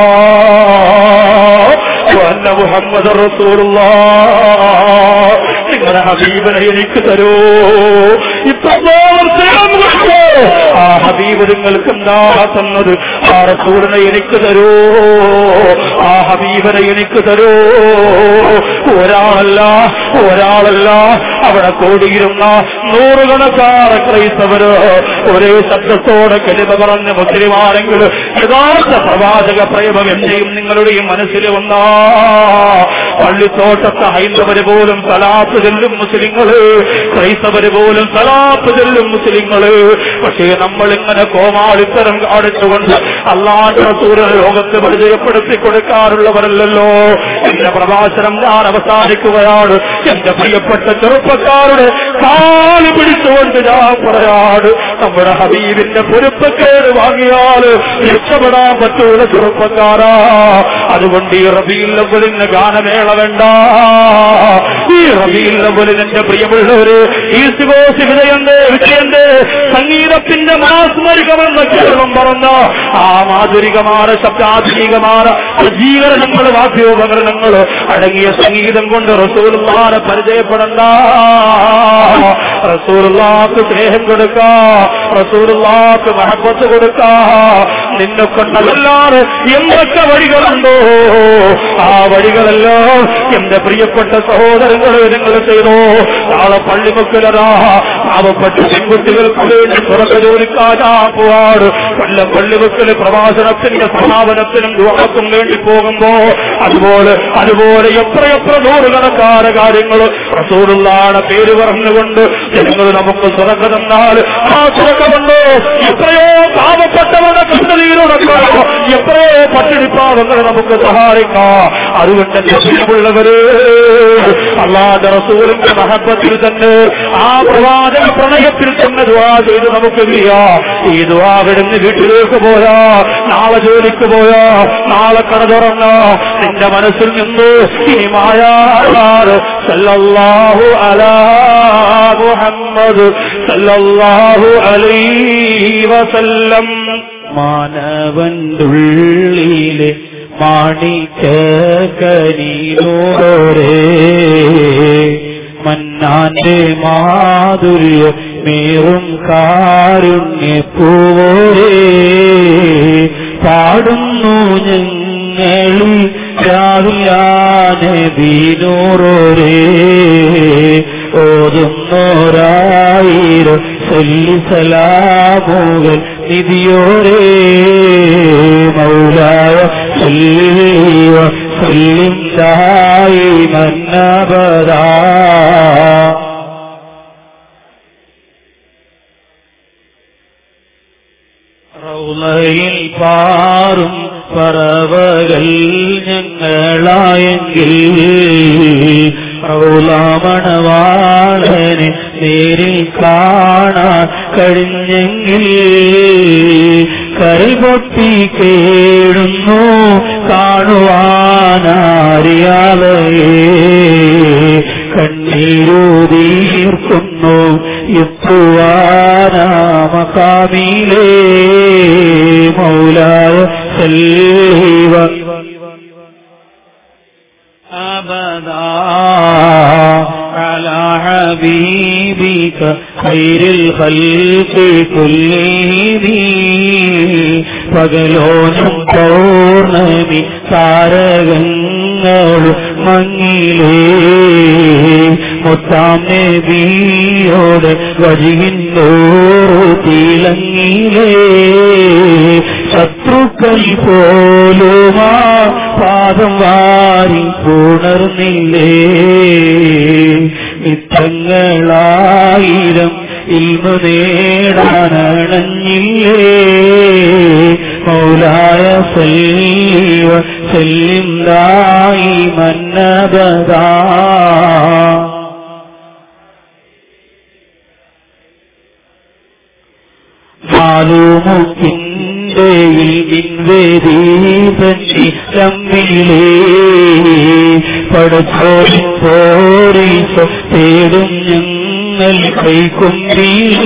വന്ന മുഹമ്മദ് റസൂലുള്ള നിങ്ങളുടെ ഹബീബിനെ എനിക്ക് തരൂ ഇത്രത്തോളം സ്നേഹം കൊടുത്തോ ആ ഹബീബ് നിങ്ങൾക്ക് എന്താ തന്നത് ആ റസൂലിനെ എനിക്ക് തരൂ ആ ഹബീബിനെ എനിക്ക് തരൂ ഒരാളല്ല ഒരാളല്ല അവിടെ കൂടിയിരുന്ന നൂറുകണക്കാറ് ക്രൈസ്തവര് ഒരേ ശബ്ദത്തോടെ കെളിമ പറഞ്ഞ മുസ്ലിമാരെങ്കിൽ യഥാർത്ഥ പ്രവാചക പ്രേമം എന്റെയും നിങ്ങളുടെയും മനസ്സിൽ വന്നാ പള്ളിത്തോട്ടത്തെ ഹൈന്ദവര് പോലും സലാത്ത് ചെല്ലും മുസ്ലിങ്ങള് ക്രൈസ്തവര് പോലും സലാത്ത് ചെല്ലും മുസ്ലിങ്ങള് പക്ഷേ നമ്മൾ ഇങ്ങനെ കോമാളിത്തരം കാണിച്ചുകൊണ്ട് അള്ളാന്റെ സൂര്യ ലോകത്ത് പരിചയപ്പെടുത്തി കൊടുക്കാറുള്ളവരല്ലല്ലോ എന്റെ പ്രഭാഷണം ഞാൻ അവസാനിക്കുകയാണ് എന്റെ പ്രിയപ്പെട്ട ചെറുപ്പക്കാരുടെ കാല് പിടിച്ചുകൊണ്ട് ഞാൻ പറയാണ് നമ്മുടെ ഹബീബിന്റെ പൊരുപ്പക്കേട് വാങ്ങിയാൽ രക്ഷപ്പെടാൻ പറ്റൂല ചെറുപ്പക്കാരാ അതുകൊണ്ട് ഈ റബീൽ ലവലിന് ഗാനമേള വേണ്ട ഈ റബീൽ ലവലിന് എന്റെ പ്രിയമുള്ളവര് ഈ ശിവോശി വിജയന്റെ വിജയന്റെ സംഗീതത്തിന്റെ മാസ്മരികമെന്ന കേരളം പറഞ്ഞ ആ മാധുരികമായ ശബ്ദാധുനികമായ സജ്ജീകരണങ്ങൾ വാദ്യോപകരണങ്ങൾ അടങ്ങിയ സംഗീതം കൊണ്ട് റസൂലുള്ളാനെ പരിചയപ്പെടണ്ട റസൂലുള്ളാക്ക് സ്നേഹം കൊടുക്ക റസൂലുള്ളാക്ക് മഹബത്ത് കൊടുക്ക നിന്നെ കൊണ്ടല്ലാതെ എന്തൊക്കെ വഴികളുണ്ടോ ആ വഴികളെല്ലാം എന്റെ പ്രിയപ്പെട്ട സഹോദരങ്ങൾ നിങ്ങൾ ചെയ്തോ നാളെ പള്ളിമക്കളരാ പാവപ്പെട്ട പെൺകുട്ടികൾക്ക് വേണ്ടി തുറക്ക ജോലിക്കാരാ പോവാട് കൊല്ലം പള്ളിമക്കള് പ്രവാസനത്തിന്റെ സമാപനത്തിനും ദുഃഖക്കും വേണ്ടി പോകുമ്പോ അതുപോലെ അതുപോലെ എത്രയെത്ര നൂറുകണക്കാര കാര്യങ്ങൾ റസൂറുള്ളാണ് പേര് പറഞ്ഞുകൊണ്ട് ജനങ്ങൾ നമുക്ക് തുറക്ക തന്നാൽ ആ തുറക്ക കൊണ്ട് എത്രയോ പാവപ്പെട്ടവരുടെ കണ്ണുനീരുടക്കാണോ എത്രയോ പട്ടിണി പാവങ്ങളെ നമുക്ക് സഹായിക്കാം അതുകൊണ്ട് എന്റെ പ്രിയമുള്ളവര് അള്ളാന്റെ റസൂലിന്റെ മഹബത്തിൽ തന്നെ ആ പ്രവാചക പ്രണയത്തിൽ തന്നെ ദുവാ ചെയ്ത് നമുക്ക് ചെയ്യാം ഈ ദുവാ വിടുന്ന് വീട്ടിലേക്ക് പോയാ നാളെ ജോലിക്ക് പോയാ നാളെ കട തുറന്ന നിന്റെ മനസ്സിൽ നിന്ന് ഇനി മായാറ് സല്ലല്ലാഹു അലാ മുഹമ്മദ് സല്ലല്ലാഹു അലൈഹി വസല്ലം മാനവണ്ടുള്ളിലെ മാണിക്ക കനീനോടോരേ മന്നാന്റെ മാധുര്യ മേറും കാരുണ്യപ്പൂവോരേ പാടുന്നു ഞങ്ങളിൽ രാവിലാനബീനൂറോരേ ഓതുന്നോരായിരം സല്ലി സലാമുകൾ നിധിയോരേ മൗലായ സല്ലീവ സല്ലിം ദായി മന്നബദാ റൗലയിൽ പാറും പറവകൾ ഞങ്ങളായെങ്കിൽ റൗലാമണവാളനെ നേരിൽ കാണാൻ കഴിഞ്ഞെങ്കിൽ കൈപൊട്ടി കേടുന്നു കാണുവാനാരിയാലയേ കണ്ണീരൂതീർക്കുന്നു എത്തുവാനാമകാമിലേ മൗലായ സല്ലീവ أبدا على حبيبك خير الخلق كلهم പകലോനും പൗർണമി താരകങ്ങൾ മങ്ങിലേ മുത്താം നബിയോട് വഴിയിന്നോറു തിളങ്ങിലേ ശത്രുക്കൾ പോലുമാ പാദം വാരി പുണർന്നില്ലേ മിത്രങ്ങളായിരം ഇൽമ നേടാനണഞ്ഞില്ലേ മൗലായ സല്ലീവ സെല്ലിന്തായി മന്നബദാ മാലൂമുക്കിൻ്റെയിൽ ഇൻവേദി തന്നെ തമ്മിലേ പടച്ചോടി പോരീശോ തേടും ഞങ്ങൾ കൈക്കൊണ്ടിൽ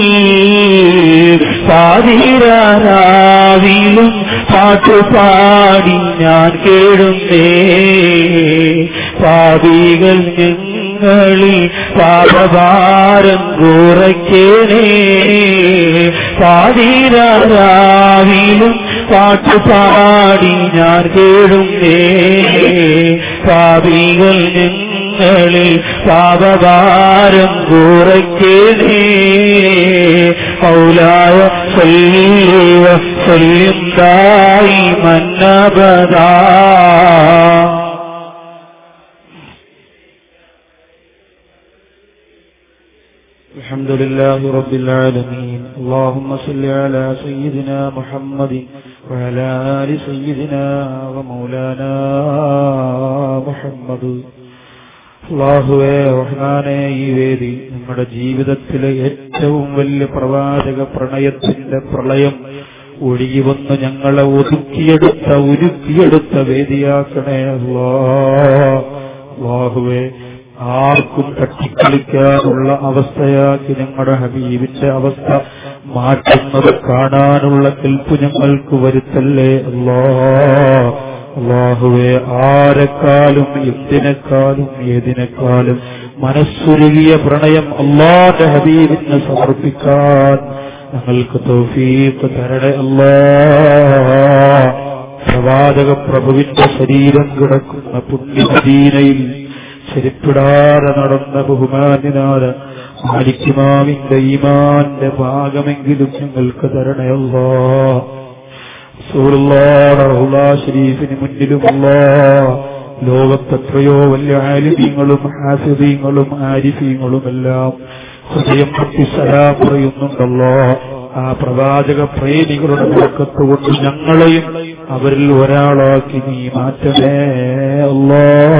പാതിരാവിലും പാട്ടുപാടി ഞാൻ കേടുന്നേ പാപികൾ ഞങ്ങളിൽ പാപഭാരം കുറയ്ക്കണേ പാതിരാവിലും പാട്ടുപാടി ഞാൻ കേടുന്നേ പാപികൾ ഞങ്ങളിൽ പാപഭാരം കുറയ്ക്കണേ ഔലായ സല്ലീവ സല്ലിന്തായി മന്നബദാ الحمد لله رب العالمين اللهم صل على سيدنا محمد وعلى آل سيدنا ومولانا محمد അള്ളാഹുവേ റഹ്മാനെ ഈ വേദി നമ്മുടെ ജീവിതത്തിലെ ഏറ്റവും വലിയ പ്രവാചക പ്രണയത്തിന്റെ പ്രളയം ഒഴുകി വന്ന് ഞങ്ങളെ ഒതുക്കിയെടുത്ത ഉരുക്കിയെടുത്ത വേദിയാക്കണേ അല്ലാ അള്ളാഹുവേ ആർക്കും തട്ടിക്കളിക്കാനുള്ള അവസ്ഥയാക്കി ഞങ്ങളുടെ ഹബീബിന്റെ അവസ്ഥ മാറ്റുന്നത് കാണാനുള്ള കെൽപ്പ് ഞങ്ങൾക്ക് വരുത്തല്ലേ അല്ലാ അള്ളാഹുവെ ആരെക്കാളും എന്തിനേക്കാളും ഏതിനേക്കാളും മനസ്സുരുകിയ പ്രണയം അള്ളാന്റെ ഹബീബിന് സമർപ്പിക്കാൻ ഞങ്ങൾക്ക് തൗഫീഖ് തരണേ അല്ലാ പ്രവാചക പ്രഭുവിന്റെ ശരീരം കിടക്കുന്ന പുണ്യമദീനയിൽ ചെരുപ്പിടാതെ നടന്ന ബഹുമാന്യനാഥ മാലിക്കുമാവിന്റെ ഈമാന്റെ ഭാഗമെങ്കിലും ഞങ്ങൾക്ക് തരണയല്ലോ ഷരീഫിന് മുന്നിലുമല്ല ലോകത്തെത്രയോ വലിയ ആലിമീങ്ങളും ഹാസിദീങ്ങളും ആരിഫീങ്ങളുമെല്ലാം ഹൃദയം പൊട്ടി സലാം പറയുന്നുണ്ടല്ലോ ആ പ്രവാചക പ്രേമികളുടെ മുഴക്കത്ത് കൊണ്ട് ഞങ്ങളെയും അവരിൽ ഒരാളാക്കി നീ മാറ്റണേ അല്ലാ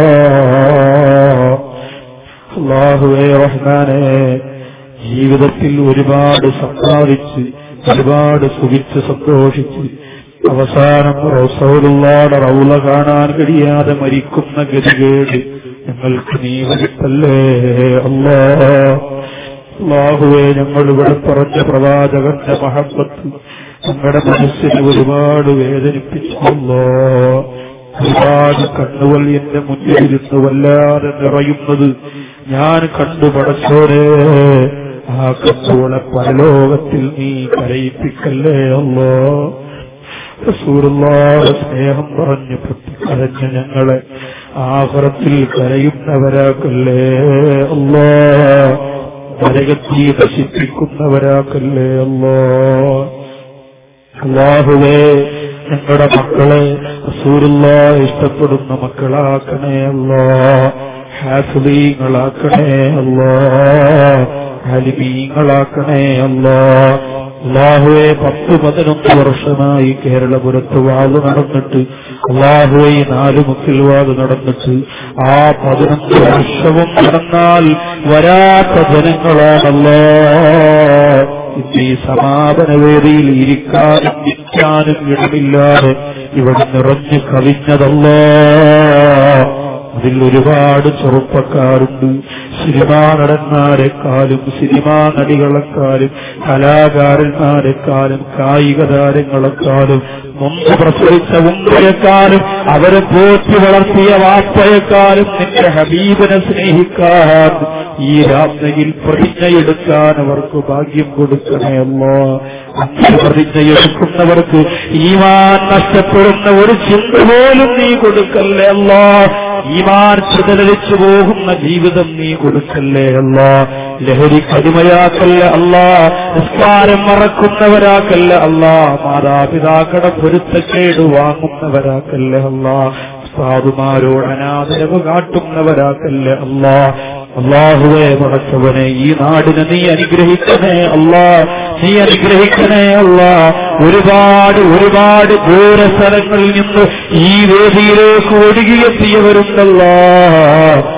അള്ളാഹുവേ റഹ്മാനെ ജീവിതത്തിൽ ഒരുപാട് സമ്പാദിച്ച് ഒരുപാട് സുഖിച്ച് സന്തോഷിച്ച് അവസാനം റൗസൗലുള്ളാടെ റൗല കാണാൻ കഴിയാതെ മരിക്കുന്ന ഗതികേട് ഞങ്ങൾക്ക് നീ വരുത്തല്ലേ അല്ലാ അള്ളാഹുവെ ഞങ്ങൾ ഇവിടെ പറഞ്ഞ പ്രവാചകന്റെ മഹബത്ത് ഞങ്ങളുടെ മനസ്സിനെ ഒരുപാട് വേദനിപ്പിച്ചല്ലോ ഒരുപാട് കണ്ണുകൾ എന്റെ മുന്നിലിരുന്ന് വല്ലാതെ നിറയുന്നത് ഞാൻ കണ്ടു പടച്ചോരെ ആ കണ്ണുകളെ പരലോകത്തിൽ നീ കരയിപ്പിക്കല്ലേ അല്ലോ റസൂറുള്ളാടെ സ്നേഹം പറഞ്ഞു പൊട്ടിക്കരഞ്ഞ ഞങ്ങളെ ആഹുറത്തിൽ കരയുന്നവരാക്കല്ലേ അല്ലോ നരകത്തി നശിപ്പിക്കുന്നവരാക്കല്ലേ അല്ലോ അള്ളാഹുവേ ഞങ്ങളുടെ മക്കളെ റസൂലുള്ള ഇഷ്ടപ്പെടുന്ന മക്കളാക്കണേ അല്ലോ ഹാഫിളീങ്ങളാക്കണേ അല്ലോ ഹലിമീങ്ങളാക്കണേ അല്ലോ അള്ളാഹുവെ പത്ത് പതിനൊന്ന് വർഷമായി കേരളപുരത്ത് വാത് നടന്നിട്ട് അള്ളാഹുവെ ഈ നാല് മുക്കിൽ വാത് നടന്നിട്ട് ആ പതിനൊന്ന് വർഷവും നടന്നാൽ വരാത്ത ജനങ്ങളാണല്ലോ ഇന്ന് ഈ സമാപന വേദിയിൽ ഇരിക്കാനും നിൽക്കാനും ഇടമില്ലാതെ ഇവിടെ നിറഞ്ഞു കവിഞ്ഞതല്ലോ അതിൽ ഒരുപാട് ചെറുപ്പക്കാരുണ്ട് സിനിമാ നടന്മാരെക്കാളും സിനിമാ നടികളെക്കാളും കലാകാരന്മാരെക്കാളും കായിക താരങ്ങളെക്കാളും മുമ്പ് പ്രസവിച്ച ഉമ്മയെക്കാളും അവരെ പോറ്റി വളർത്തിയ വാപ്പയെക്കാളും നിന്റെ ഹബീബിനെ സ്നേഹിക്കാൻ ഈ രാത്രിയിൽ പ്രതിജ്ഞയെടുക്കാൻ അവർക്ക് ഭാഗ്യം കൊടുക്കണമല്ലോ അങ്ങനെ പ്രതിജ്ഞയെടുക്കുന്നവർക്ക് ഈമാൻ നഷ്ടപ്പെടുന്ന ഒരു ചിന്ത പോലും നീ കൊടുക്കല്ലേ അല്ലോ ഈമാൻ ചിതലരിച്ചു പോകുന്ന ജീവിതം നീ കൊടുക്കല്ലേ അല്ല ലഹരി കടിമയാക്കല്ല അല്ല നിസ്കാരം മറക്കുന്നവരാക്കല്ല അല്ല മാതാപിതാക്കളുടെ പൊരുത്തക്കേട് വാങ്ങുന്നവരാക്കല്ല അല്ല സാധുമാരോട് അനാദരവ് കാട്ടുന്നവരാക്കല്ലേ അല്ല അള്ളാഹുവെ പടച്ചവനെ ഈ നാടിനെ നീ അനുഗ്രഹിക്കണേ അല്ലാ നീ അനുഗ്രഹിക്കണേ അല്ല ഒരുപാട് ഒരുപാട് ദൂര സ്ഥലങ്ങളിൽ നിന്ന് ഈ വേദിയിലേക്ക് ഒഴുകിയെത്തിയവരുണ്ടല്ലോ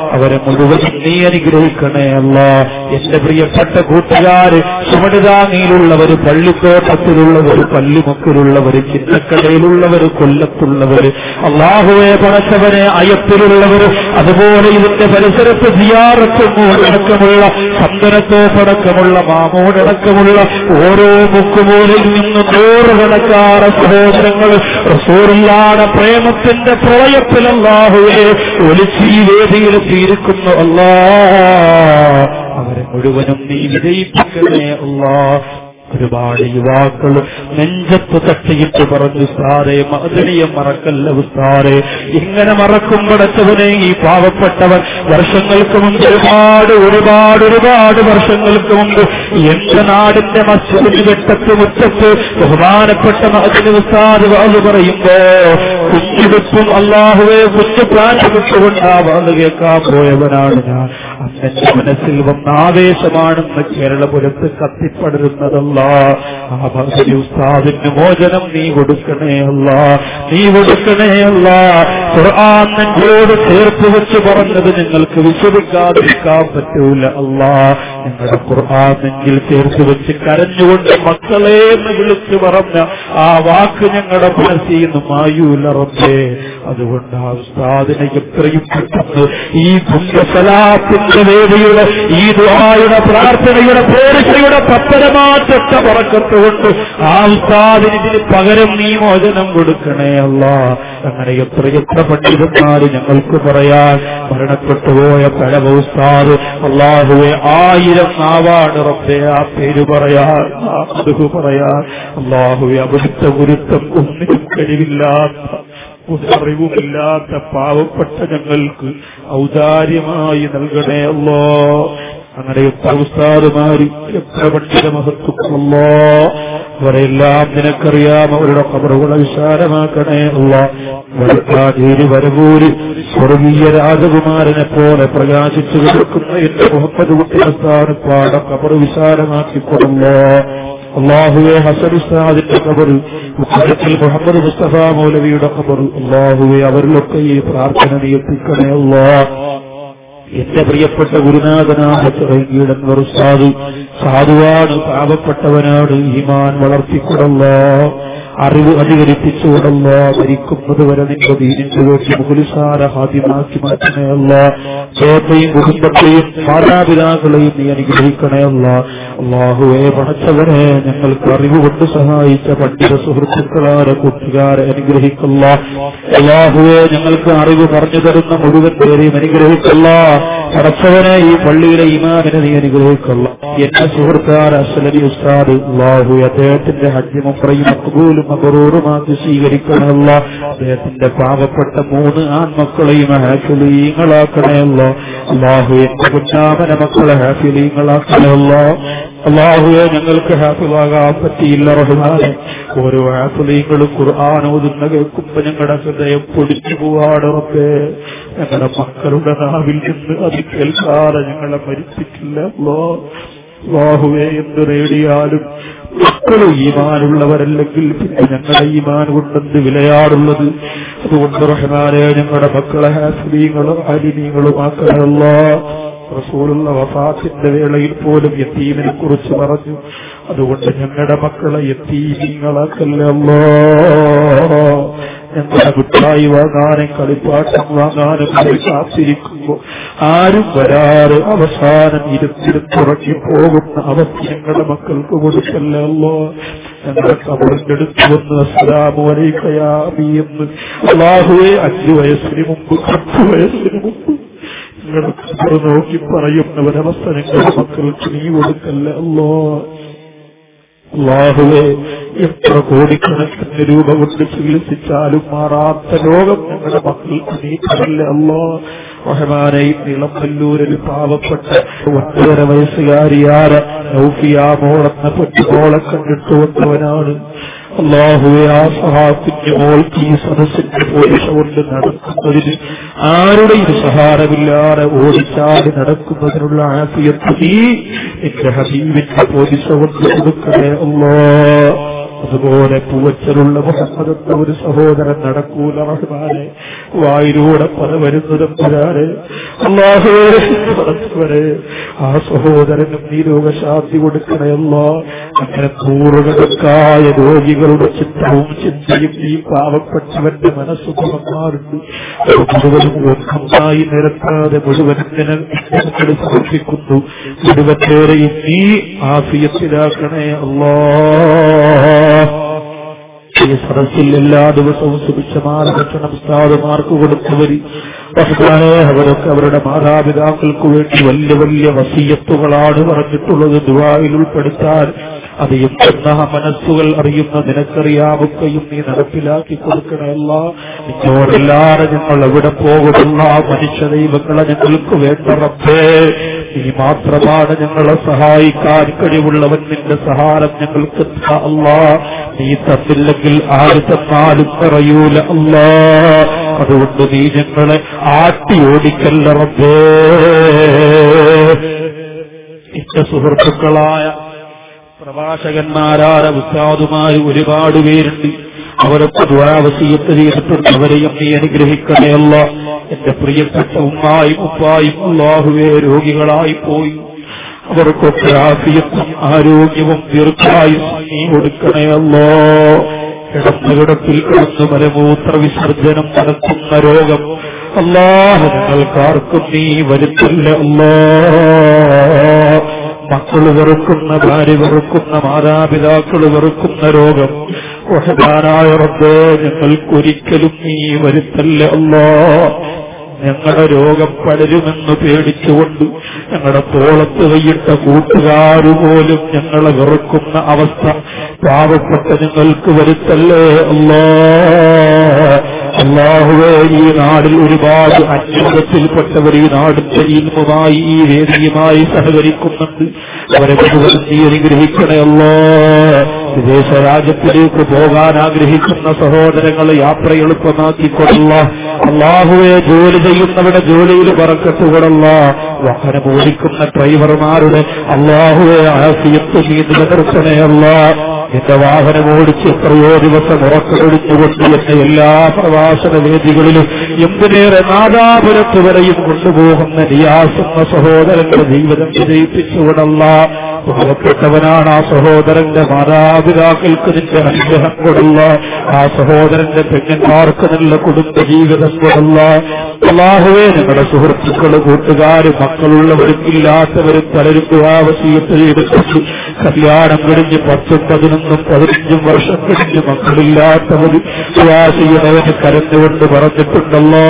അവരെ മുഴുവനും നീ അനുഗ്രഹിക്കണേ അല്ല എന്റെ പ്രിയപ്പെട്ട കൂട്ടുകാര് ചുമടുതാങ്ങിയിലുള്ളവര് പള്ളിത്തോട്ടത്തിലുള്ളവര് പള്ളിമുക്കിലുള്ളവര് ചിന്നക്കടയിലുള്ളവര് കൊല്ലത്തുള്ളവര് അള്ളാഹുവെ പണച്ചവനെ അയത്തിലുള്ളവര് അതുപോലെ ഇതിന്റെ പരിസരത്ത് ജിയാറത്തുമൂടക്കമുള്ള ചന്ദനത്തോപ്പടക്കമുള്ള മാമോടക്കമുള്ള ഓരോ മുക്കുമൂലിൽ നിന്ന് നൂറുകണക്കാറ് സഹോദരങ്ങൾ റസൂറില്ലാതെ പ്രേമത്തിന്റെ പ്രളയത്തിൽ അല്ലാഹുവെ ഒലിച്ച് ഈ വേദിയിലെത്തിയിരിക്കുന്നു അല്ലാ അവരെ മുഴുവനും നീ വിജയിപ്പിക്കണേ അല്ലാ ഒരുപാട് യുവാക്കൾ നെഞ്ചത്ത് തട്ടിയിട്ട് പറഞ്ഞു സാറേ മഹദനിയെ മറക്കല്ല ഉസ്താറെ ഇങ്ങനെ മറക്കുമ്പോഴത്തവനെ ഈ പാവപ്പെട്ടവൻ വർഷങ്ങൾക്ക് മുമ്പ് ഒരുപാട് ഒരുപാട് ഒരുപാട് വർഷങ്ങൾക്ക് മുമ്പ് എന്റെ നാടിന്റെ മസ്ജിദിന് വെട്ടത്ത് മുറ്റത്ത് ബഹുമാനപ്പെട്ട മഹദിന് ഉസ്താദ് വാത് പറയുമ്പോ കുഞ്ഞുവെപ്പും അള്ളാഹുവെ കുഞ്ഞു പ്രാഞ്ച് വിട്ടുകൊണ്ട് ആ വാത് കേൾക്കാൻ പോയവനാണ് ഞാൻ അന്നെന്റെ മനസ്സിൽ വന്ന ആവേശമാണെന്ന് കേരളപുരത്ത് കത്തിപ്പടരുന്നതല്ല ആ ഭഗവതി ഉസ്താദിന് മോചനം നീ കൊടുക്കണേ അല്ല നീ കൊടുക്കണേ അല്ല ഖുർആൻ നെഞ്ചോട് ചേർത്ത് വെച്ച് പറഞ്ഞത് നിങ്ങൾക്ക് വിശ്വസിക്കാതിരിക്കാൻ പറ്റൂല അല്ല നിങ്ങളുടെ ഖുർആൻ നെഞ്ചിൽ ചേർത്ത് വെച്ച് കരഞ്ഞുകൊണ്ട് മക്കളെ എന്ന് വിളിച്ചു പറഞ്ഞ ആ വാക്ക് ഞങ്ങളുടെ മനസ്സിൽ നിന്ന് മായൂല റബ്ബേ അതുകൊണ്ട് ആ ഉസ്താദിനെ എത്രയും പെട്ടെന്ന് ഈ പുണ്യസലാത്തിന്റെ വേദിയുടെ ഈ ദുആയുടെ പ്രാർത്ഥനയുടെ പോരിശയുടെ പത്തരമാറ്റത്തെ പറക്കത്തുകൊണ്ട് ആ ഉസ്താദിന് ഇതിന് പകരം നീ മോചനം കൊടുക്കണേ അല്ല അങ്ങനെ എത്ര എത്ര പണ്ഡിതന്മാര് ഞങ്ങൾക്ക് പറയാൻ മരണപ്പെട്ടു പോയ പഴവ ഉസ്താദ് അള്ളാഹുവെ ആയിരം നാവാണ് റബ്ബെ ആ പേര് പറയാൻ ആ അതുകു പറയാൻ അള്ളാഹുവെ അവിടുത്തെ ഗുരുത്വം ഒന്നിനും കഴിവില്ലാത്ത ഒരറിവുമില്ലാത്ത പാവപ്പെട്ട ഞങ്ങൾക്ക് ഔദാര്യമായി നൽകണേ അല്ലോ അങ്ങനെ എത്ര ഉസ്താദുമാര് എത്ര പണ്ഡിത മഹത്വമല്ലോ അവരെല്ലാം നിനക്കറിയാം അവരുടെ കബറുകളെ വിശാലമാക്കണേ അല്ല വടക്കാതേരി വരവൂര് സ്വർഗീയ രാജകുമാരനെ പോലെ പ്രകാശിച്ചു കിടക്കുന്ന എന്റെ മുഹമ്മദ് കുട്ടിയസ്ഥാന പാട കബറ് വിശാലമാക്കിക്കൊടുല്ലോ അള്ളാഹുവെ ഹസനുസ്താദിന്റെ കബർ മുഖത്തിൽ മുഹമ്മദ് മുസ്തഫ മൗലവിയുടെ കബർ അള്ളാഹുവെ അവരിലൊക്കെ ഈ പ്രാർത്ഥന നീ എത്തിക്കണേ അല്ലാ എന്റെ പ്രിയപ്പെട്ട ഗുരുനാഥനായ ചിറങ്ങീടൻ സാധു സാധുവാണ് പാപപ്പെട്ടവനാണ് ഈമാൻ വളർത്തിക്കൊടല്ല അറിവ് അധികരിപ്പിച്ചുകൊടല്ല മരിക്കുന്നത് വരെ നിന്റെ ദീനിന്റെ വേണ്ടി മുകുലിസാര ഹാദ്യമാക്കി മാറ്റണയല്ല ചേട്ടയും കുടുംബത്തെയും മാതാപിതാക്കളെയും നീ അനുഗ്രഹിക്കണയല്ല അള്ളാഹുവെ പണച്ചവനെ ഞങ്ങൾക്ക് അറിവ് കൊണ്ട് സഹായിച്ച പണ്ഡിത സുഹൃത്തുക്കളാരെ കൂട്ടുകാരെ അനുഗ്രഹിക്കല്ല അള്ളാഹുവെ ഞങ്ങൾക്ക് അറിവ് പറഞ്ഞു തരുന്ന മുഴുവൻ പേരെയും അനുഗ്രഹിക്കല്ല പടച്ചവനെ ഈ പള്ളിയിലെ ഇമാമിനെ നീ അനുഗ്രഹിക്കല്ല എന്റെ സുഹൃത്താർ അസലി ഉസ്താദ് അള്ളാഹു അദ്ദേഹത്തിന്റെ ഹജ്ജും അപ്രയും മക്ബൂലും അപൂർവമാക്കി സ്വീകരിക്കണമല്ല അദ്ദേഹത്തിന്റെ പാവപ്പെട്ട മൂന്ന് ആൺമക്കളെയും ഹാഫിലീങ്ങളാക്കണമല്ല അള്ളാഹു എന്റെ കുഞ്ഞാമന മക്കളെ ഹാഫിലീങ്ങളാക്കണമല്ല അള്ളാഹുവെ ഞങ്ങൾക്ക് ഹാഫിലാകാൻ പറ്റിയില്ല റഹ്മാനെ ഓരോ ഹാഫിലീങ്ങളും ഖുർആൻ ഓതുന്ന കേൾക്കുമ്പോ ഞങ്ങളുടെ ഹൃദയം പൊടിച്ചു പോവാണ് റബ്ബേ ഞങ്ങളുടെ മക്കളുടെ നാവിൽ നിന്ന് അത് കേൾക്കാതെ ഞങ്ങളെ മരിച്ചിട്ടില്ല അല്ലോ അള്ളാഹുവെ എന്ത് നേടിയാലും മക്കൾ ഈമാനുള്ളവരല്ലെങ്കിൽ പിന്നെ ഞങ്ങളുടെ ഈമാൻ കൊണ്ടെന്ത് വിലയാടുള്ളത് അതുകൊണ്ട് റഹ്മാനെ ഞങ്ങളുടെ മക്കളെ ഹാഫിലീങ്ങളും അലിനീങ്ങളും ആക്കണമല്ല റസൂലുള്ള വഫാത്തിന്റെ വേളയിൽ പോലും യത്തീമിനെ കുറിച്ച് പറഞ്ഞു അതുകൊണ്ട് ഞങ്ങളുടെ മക്കളെ യത്തീമിങ്ങളാക്കല്ലോ ഞങ്ങളുടെ മിഠായി വാങ്ങാനും കളിപ്പാട്ടം വാങ്ങാനും വേണ്ടി കാത്തിരിക്കുമ്പോ ആരും വരാറ് അവസാനം ഇരുത്തിരുത്തുറങ്ങി പോകുന്ന അവസ്ഥ ഞങ്ങളുടെ മക്കൾക്ക് കൊടുക്കല്ലോ ഞങ്ങളുടെ കബറിന്റെ അടുത്ത് വന്ന് അസ്സലാമു അലൈക്കയാമി എന്ന് അള്ളാഹുവെ അഞ്ചു വയസ്സിന് മുമ്പ് പത്ത് വയസ്സിന് മുമ്പ് നിങ്ങളുടെ കബർ നോക്കി പറയുന്നവരവസ്ഥ ഞങ്ങളുടെ മക്കൾക്ക് നീ കൊടുക്കല്ല അല്ലോ അള്ളാഹുവെ എത്ര കോടിക്കണക്കിന് രൂപ കൊണ്ട് ചികിത്സിച്ചാലും മാറാത്ത രോഗം ഞങ്ങളുടെ മക്കൾക്ക് നീ തരല്ല അല്ലോ റഹ്മാനെ ഇളമ്പല്ലൂരിൽ പാവപ്പെട്ട ഒന്നര വയസ്സുകാരിയാര നൗഫിയാമോളെന്ന പൊറ്റുമോളെ കണ്ടിട്ട് വന്നവനാണ് അള്ളാഹുവെ ആ സഹാബിന്റെ മോൾക്ക് ഈ സദസ്സിന്റെ പോലീസ കൊണ്ട് നടക്കുന്നതിന് ആരുടെയും സഹാരമില്ലാതെ ഓടിച്ചാടി നടക്കുന്നതിനുള്ള ആഫിയത്ത് നീ എന്റെ ഹബീബിന്റെ പോലീസ കൊണ്ട് കൊടുക്കണേ അല്ലോ അതുപോലെ പൂവച്ചലുള്ള മുഹമ്മദ് എന്ന ഒരു സഹോദരൻ നടക്കൂല റഹ്മാനെ വായിലൂടെ പല വരുന്നതും വരാതെ അള്ളാഹുവരെ ആ സഹോദരനും നീ രോഗശാന്തി കൊടുക്കണയല്ല അങ്ങനെ നൂറുകണക്കായ രോഗികളുടെ ചിത്രവും ചിന്തയും ഈ പാവപ്പെട്ടവന്റെ മനസ്സ് തുറന്നാറുണ്ട് അത് മുഴുവനും ഒന്നായി നിരത്താതെ മുഴുവനും നിലനിൽ സമർപ്പിക്കുന്നു മുഴുവൻ പേരെയും നീ ആഫിയത്തിലാക്കണേ അല്ലാ ഈ സദസ്സിൽ എല്ലാ ദിവസവും സുഭിക്ഷമായ ഭക്ഷണം ഉസ്താദുമാർക്ക് കൊടുത്തവര് റഹ്മാനെ അവരൊക്കെ അവരുടെ മാതാപിതാക്കൾക്ക് വേണ്ടി വലിയ വലിയ വസീയത്തുകളാണ് പറഞ്ഞിട്ടുള്ളത് ദുബായിൽ ഉൾപ്പെടുത്താൻ അത് എത്തുന്ന മനസ്സുകൾ അറിയുന്ന നിനക്കറിയാമൊക്കെയും നീ നടപ്പിലാക്കി കൊടുക്കണമല്ല നിന്നോടല്ലാതെ ഞങ്ങൾ എവിടെ പോകുന്ന മനുഷ്യ ദൈവങ്ങളെ ഞങ്ങൾക്ക് വേണ്ട റബ്ബേ നീ മാത്രമാണ് ഞങ്ങളെ സഹായിക്കാൻ കഴിവുള്ളവൻ നിന്റെ സഹായം ഞങ്ങൾക്ക് താ അല്ലാ നീ തന്നില്ലെങ്കിൽ ആര് തന്നാലും പറയൂല അല്ലാ അതുകൊണ്ട് നീ ഞങ്ങളെ ആട്ടി ഓടിക്കല്ല റബ്ബേ ഇഷ്ട സുഹൃത്തുക്കളായ പ്രഭാഷകന്മാരായ ഉസ്താദുമാര് ഒരുപാട് പേരുണ്ട് അവരൊക്കെ ദ്വാവസീയത്ത് ചെയ്തിട്ടുണ്ട് അവരെയും നീ അനുഗ്രഹിക്കണേയല്ല എന്റെ പ്രിയപ്പെട്ട ഉമ്മായും ഉപ്പായും അള്ളാഹുവേ രോഗികളായി പോയി അവർക്കൊക്കെ ആഫിയത്തും ആരോഗ്യവും ദീർഘായും നീ കൊടുക്കണേയല്ലോ കിടന്ന കിടപ്പിൽ കിടന്ന് മലമൂത്ര വിസർജനം നടത്തുന്ന രോഗം അള്ളാഹ് ഞങ്ങൾക്കാർക്കും നീ വരുത്തില്ല അല്ലാ മക്കൾ വെറുക്കുന്ന ഭാര്യ വെറുക്കുന്ന മാതാപിതാക്കൾ വെറുക്കുന്ന രോഗം ഒഹദാനായ റബ്ബേ ഞങ്ങൾക്കൊരിക്കലും നീ വരുത്തല്ല അല്ലാ ഞങ്ങളുടെ രോഗം പടരുമെന്ന് പേടിച്ചുകൊണ്ട് ഞങ്ങളുടെ തോളത്ത് കൈയിട്ട കൂട്ടുകാരു പോലും ഞങ്ങളെ വെറുക്കുന്ന അവസ്ഥ പാവപ്പെട്ട ഞങ്ങൾക്ക് വരുത്തല്ലേ അല്ലാ അള്ളാഹുവേ ഈ നാടിൽ ഒരുപാട് അന്വേഷത്തിൽപ്പെട്ടവർ ഈ നാടിന്റെ ഇൽമുമായി ഈ വേദിയുമായി സഹകരിക്കുന്നുണ്ട് അവരെ മുഴുവൻ നീ അനുഗ്രഹിക്കണമല്ലോ വിദേശ രാജ്യത്തിലേക്ക് പോകാൻ ആഗ്രഹിക്കുന്ന സഹോദരങ്ങളെ യാത്ര എളുപ്പമാക്കിക്കൊള്ള അള്ളാഹുവെ ജോലി ചെയ്യുന്നവരുടെ ജോലിയിൽ പറക്കത്തുകൊടല്ല വാഹനം ഓടിക്കുന്ന ഡ്രൈവർമാരുടെ അള്ളാഹുവെ ആസിയത്ത് നീ നിലനിർത്തണയല്ല എന്റെ വാഹനം ഓടിച്ച് എത്രയോ ദിവസം ഉറക്കമൊഴിഞ്ഞുകൊണ്ട് എന്നെ എല്ലാ പ്രവാസന വേദികളിലും എന്തിനേറെ നാദാപുരത്ത് വരെയും കൊണ്ടുപോകുന്ന നിയാസുന്ന സഹോദരന്റെ ജീവിതം വിജയിപ്പിച്ചുകൊണ്ടല്ല പാവപ്പെട്ടവനാണ് ആ സഹോദരന്റെ മാതാപിതാക്കൾക്ക് നിന്റെ അനുഗ്രഹം കൊടുള്ള ആ സഹോദരന്റെ പെണ്ണന്മാർക്ക് നല്ല കുടുംബ ജീവിതം കൊടുള്ള അള്ളാഹുവേ ഞങ്ങളുടെ സുഹൃത്തുക്കള് കൂട്ടുകാരും മക്കളുള്ളവരും ഇല്ലാത്തവരും പലരും ദുരാവസീയത്ത് ചെയ്തിട്ടുണ്ട് കല്യാണം കഴിഞ്ഞ് പത്തും പതിനൊന്നും പതിനഞ്ചും വർഷം കഴിഞ്ഞ് മക്കളില്ലാത്തവർ ദുരാശീയവന് കരഞ്ഞുകൊണ്ട് പറഞ്ഞിട്ടുണ്ടല്ലോ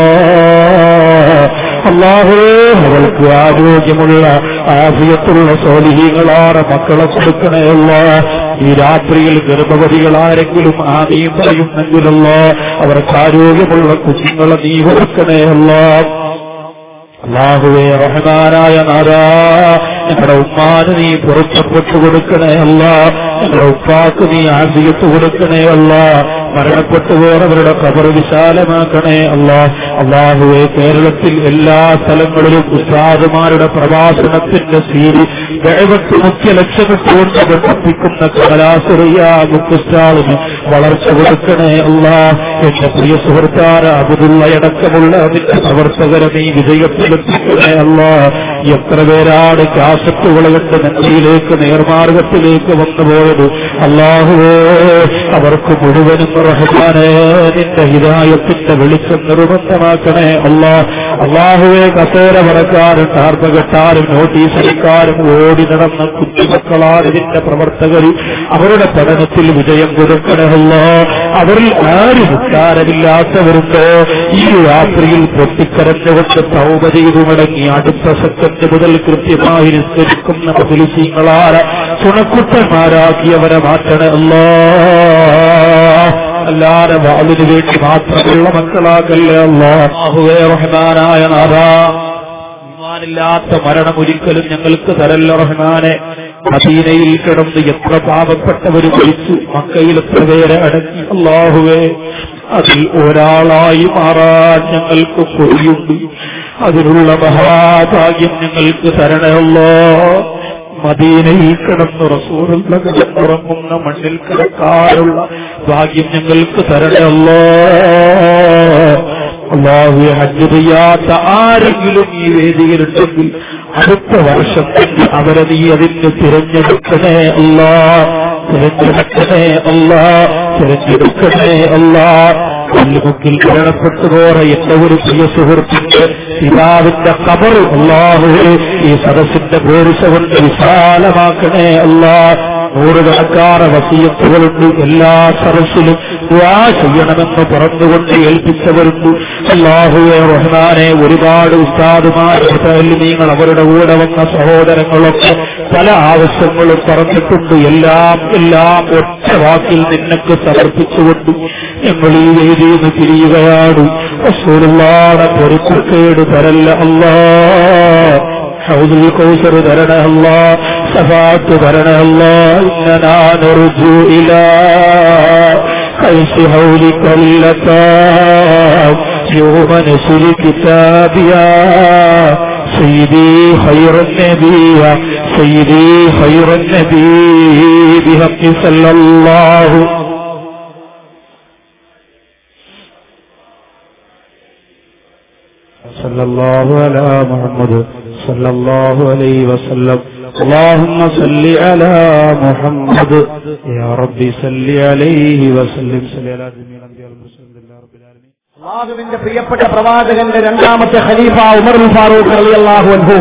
അള്ളാഹുവേ അവൾക്ക് ആരോഗ്യമുള്ള ആഫിയത്തുള്ള സോലിഹീങ്ങളാണ് മക്കളെ കൊടുക്കണയല്ല ഈ രാത്രിയിൽ ഗർഭവതികളാരെങ്കിലും ആമീം പറയുന്നെങ്കിലല്ല അവർക്ക് ആരോഗ്യമുള്ള കുഞ്ഞുങ്ങളെ നീ കൊടുക്കണയല്ല അള്ളാഹുവേ റഹ്മാനായ നാരാ ഞങ്ങളുടെ ഉമ്മാന് നീ പുറത്തപ്പെട്ടു കൊടുക്കണേ അല്ല ഞങ്ങളുടെ ഉപ്പാക്ക് നീ ആദ്യത്ത് കൊടുക്കണേ അല്ല മരണപ്പെട്ടു പോറവരുടെ കബർ വിശാലമാക്കണേ അല്ല അള്ളാഹുവെ കേരളത്തിൽ എല്ലാ സ്ഥലങ്ങളിലും ഉസ്താദുമാരുടെ പ്രഭാഷണത്തിന്റെ സീരി ദൈവത്ത് മുഖ്യ ലക്ഷ്യമിട്ടുകൊണ്ട് ബന്ധിപ്പിക്കുന്ന കമലാസുറിയ മുക്കുസ്റ്റാളിന് വളർച്ച കൊടുക്കണേ അല്ല എന്റെ പ്രിയ സുഹൃത്താര അബുദുള്ളയടക്കമുള്ള അതിന്റെ പ്രവർത്തകരെ നീ വിജയത്തിലെത്തിക്കണേ അല്ല എത്ര പേരാണ് കാസറ്റുകൾ കണ്ട് നന്ദിയിലേക്ക് നേർമാർഗത്തിലേക്ക് വന്നുപോയത് അള്ളാഹുവേ അവർക്ക് മുഴുവനും റഹ്മാനെ നിന്റെ ഹിതായത്തിന്റെ വെളിച്ചം നിർബന്ധമാക്കണേ അല്ലാ അള്ളാഹുവെ കസേര പറക്കാരും ടാർപ്പകെട്ടാരും നോട്ടീസ് അടിക്കാരും ഓടി നടന്ന കുഞ്ഞുമക്കളാണ് ഇതിന്റെ പ്രവർത്തകർ അവരുടെ പഠനത്തിൽ വിജയം കൊടുക്കണമല്ല അവരിൽ ആരും ഉത്താരമില്ലാത്തവരുണ്ടോ ഈ രാത്രിയിൽ പൊട്ടിക്കരഞ്ഞുകൊണ്ട് തൗപ ചെയ്തു മടങ്ങി അടുത്ത സെക്കൻഡ് മുതൽ കൃത്യമായി നിസ്കരിക്കുന്ന മുസ്ലിസീങ്ങളാണ് ചുണക്കുട്ടന്മാരാക്കിയവരെ മാറ്റണമല്ലോ അല്ലാതെ വാളിന് വേണ്ടി മാത്രമുള്ള മക്കളാക്കല്ലേ അള്ളാഹുവേ റഹ്മാനായ നാഥാ ഈമാനില്ലാത്ത മരണം ഒരിക്കലും ഞങ്ങൾക്ക് തരല്ല റഹ്മാനെ മദീനയിൽ കിടന്ന് എത്ര പാവപ്പെട്ടവര് മരിച്ചു മക്കയിൽ എത്ര പേരെ അടക്കി അള്ളാഹുവേ അതിൽ ഒരാളായി മാറാൻ ഞങ്ങൾക്ക് കൊടിയുണ്ട് അതിനുള്ള മഹാഭാഗ്യം ഞങ്ങൾക്ക് തരണമല്ലോ മദീനയിൽ കിടന്നു റസൂറുള്ള കിടന്നുറങ്ങുന്ന മണ്ണിൽ കിടക്കാനുള്ള ഭാഗ്യം ഞങ്ങൾക്ക് തരണമല്ലോ അള്ളാഹു ഹജ്ജ് ചെയ്യാത്ത ആരെങ്കിലും ഈ വേദിയിലുണ്ടെങ്കിൽ അടുത്ത വർഷം തന്നെ അവരെ നീ അതിന് തിരഞ്ഞെടുക്കണേ അല്ലാ തിരഞ്ഞെടുക്കണേ അല്ലാ തിരഞ്ഞെടുക്കണേ അല്ലാ മുക്കിൽ മരണപ്പെട്ടു പോറ എന്റെ ഒരു പ്രിയ സുഹൃത്തിന്റെ പിതാവിന്റെ കബർ അള്ളാഹുവേ ഈ സദസ്സിന്റെ പേരിശ കൊണ്ട് വിശാലമാക്കണേ അല്ലാ നൂറുകണക്കാറ് വസീയത്തുകളുണ്ട് എല്ലാ സദസ്സിലും ദുആ ചെയ്യണമെന്ന് പറഞ്ഞുകൊണ്ട് ഏൽപ്പിച്ചവരുണ്ട് അള്ളാഹുവെ റഹ്മാനെ ഒരുപാട് ഉസ്താദുമാർ നിങ്ങൾ അവരുടെ കൂടെ വന്ന സഹോദരങ്ങളൊക്കെ പല ആവശ്യങ്ങളും പറഞ്ഞിട്ടുണ്ട് എല്ലാം എല്ലാം ഒറ്റ വാക്കിൽ നിനക്ക് സമർപ്പിച്ചുകൊണ്ട് ഞങ്ങൾ ഈ വേദിയിൽ നിന്ന് തിരിയുകയാണ് റസൂലുള്ളാഹുടെ പൊരുത്തക്കേട് തരല്ല അല്ലാ حوض الكوثر درنا الله شفاعة درنا الله إننا نرجو إلى قيس حولك اللتام يوم نسل كتابيا سيدي خير النبي سيدي خير النبي بحق صلى الله صلى الله على محمد صلى الله عليه وسلم اللهم صل على محمد يا ربي صل عليه وسلم صل على جميع الانبياء والمرسلين لله رب العالمين അള്ളാഹുവിന്റെ പ്രിയപ്പെട്ട പ്രവാചകന്റെ രണ്ടാമത്തെ ഖലീഫ ഉമറുൽ ഫാറൂഖ് റളിയല്ലാഹു അൻഹു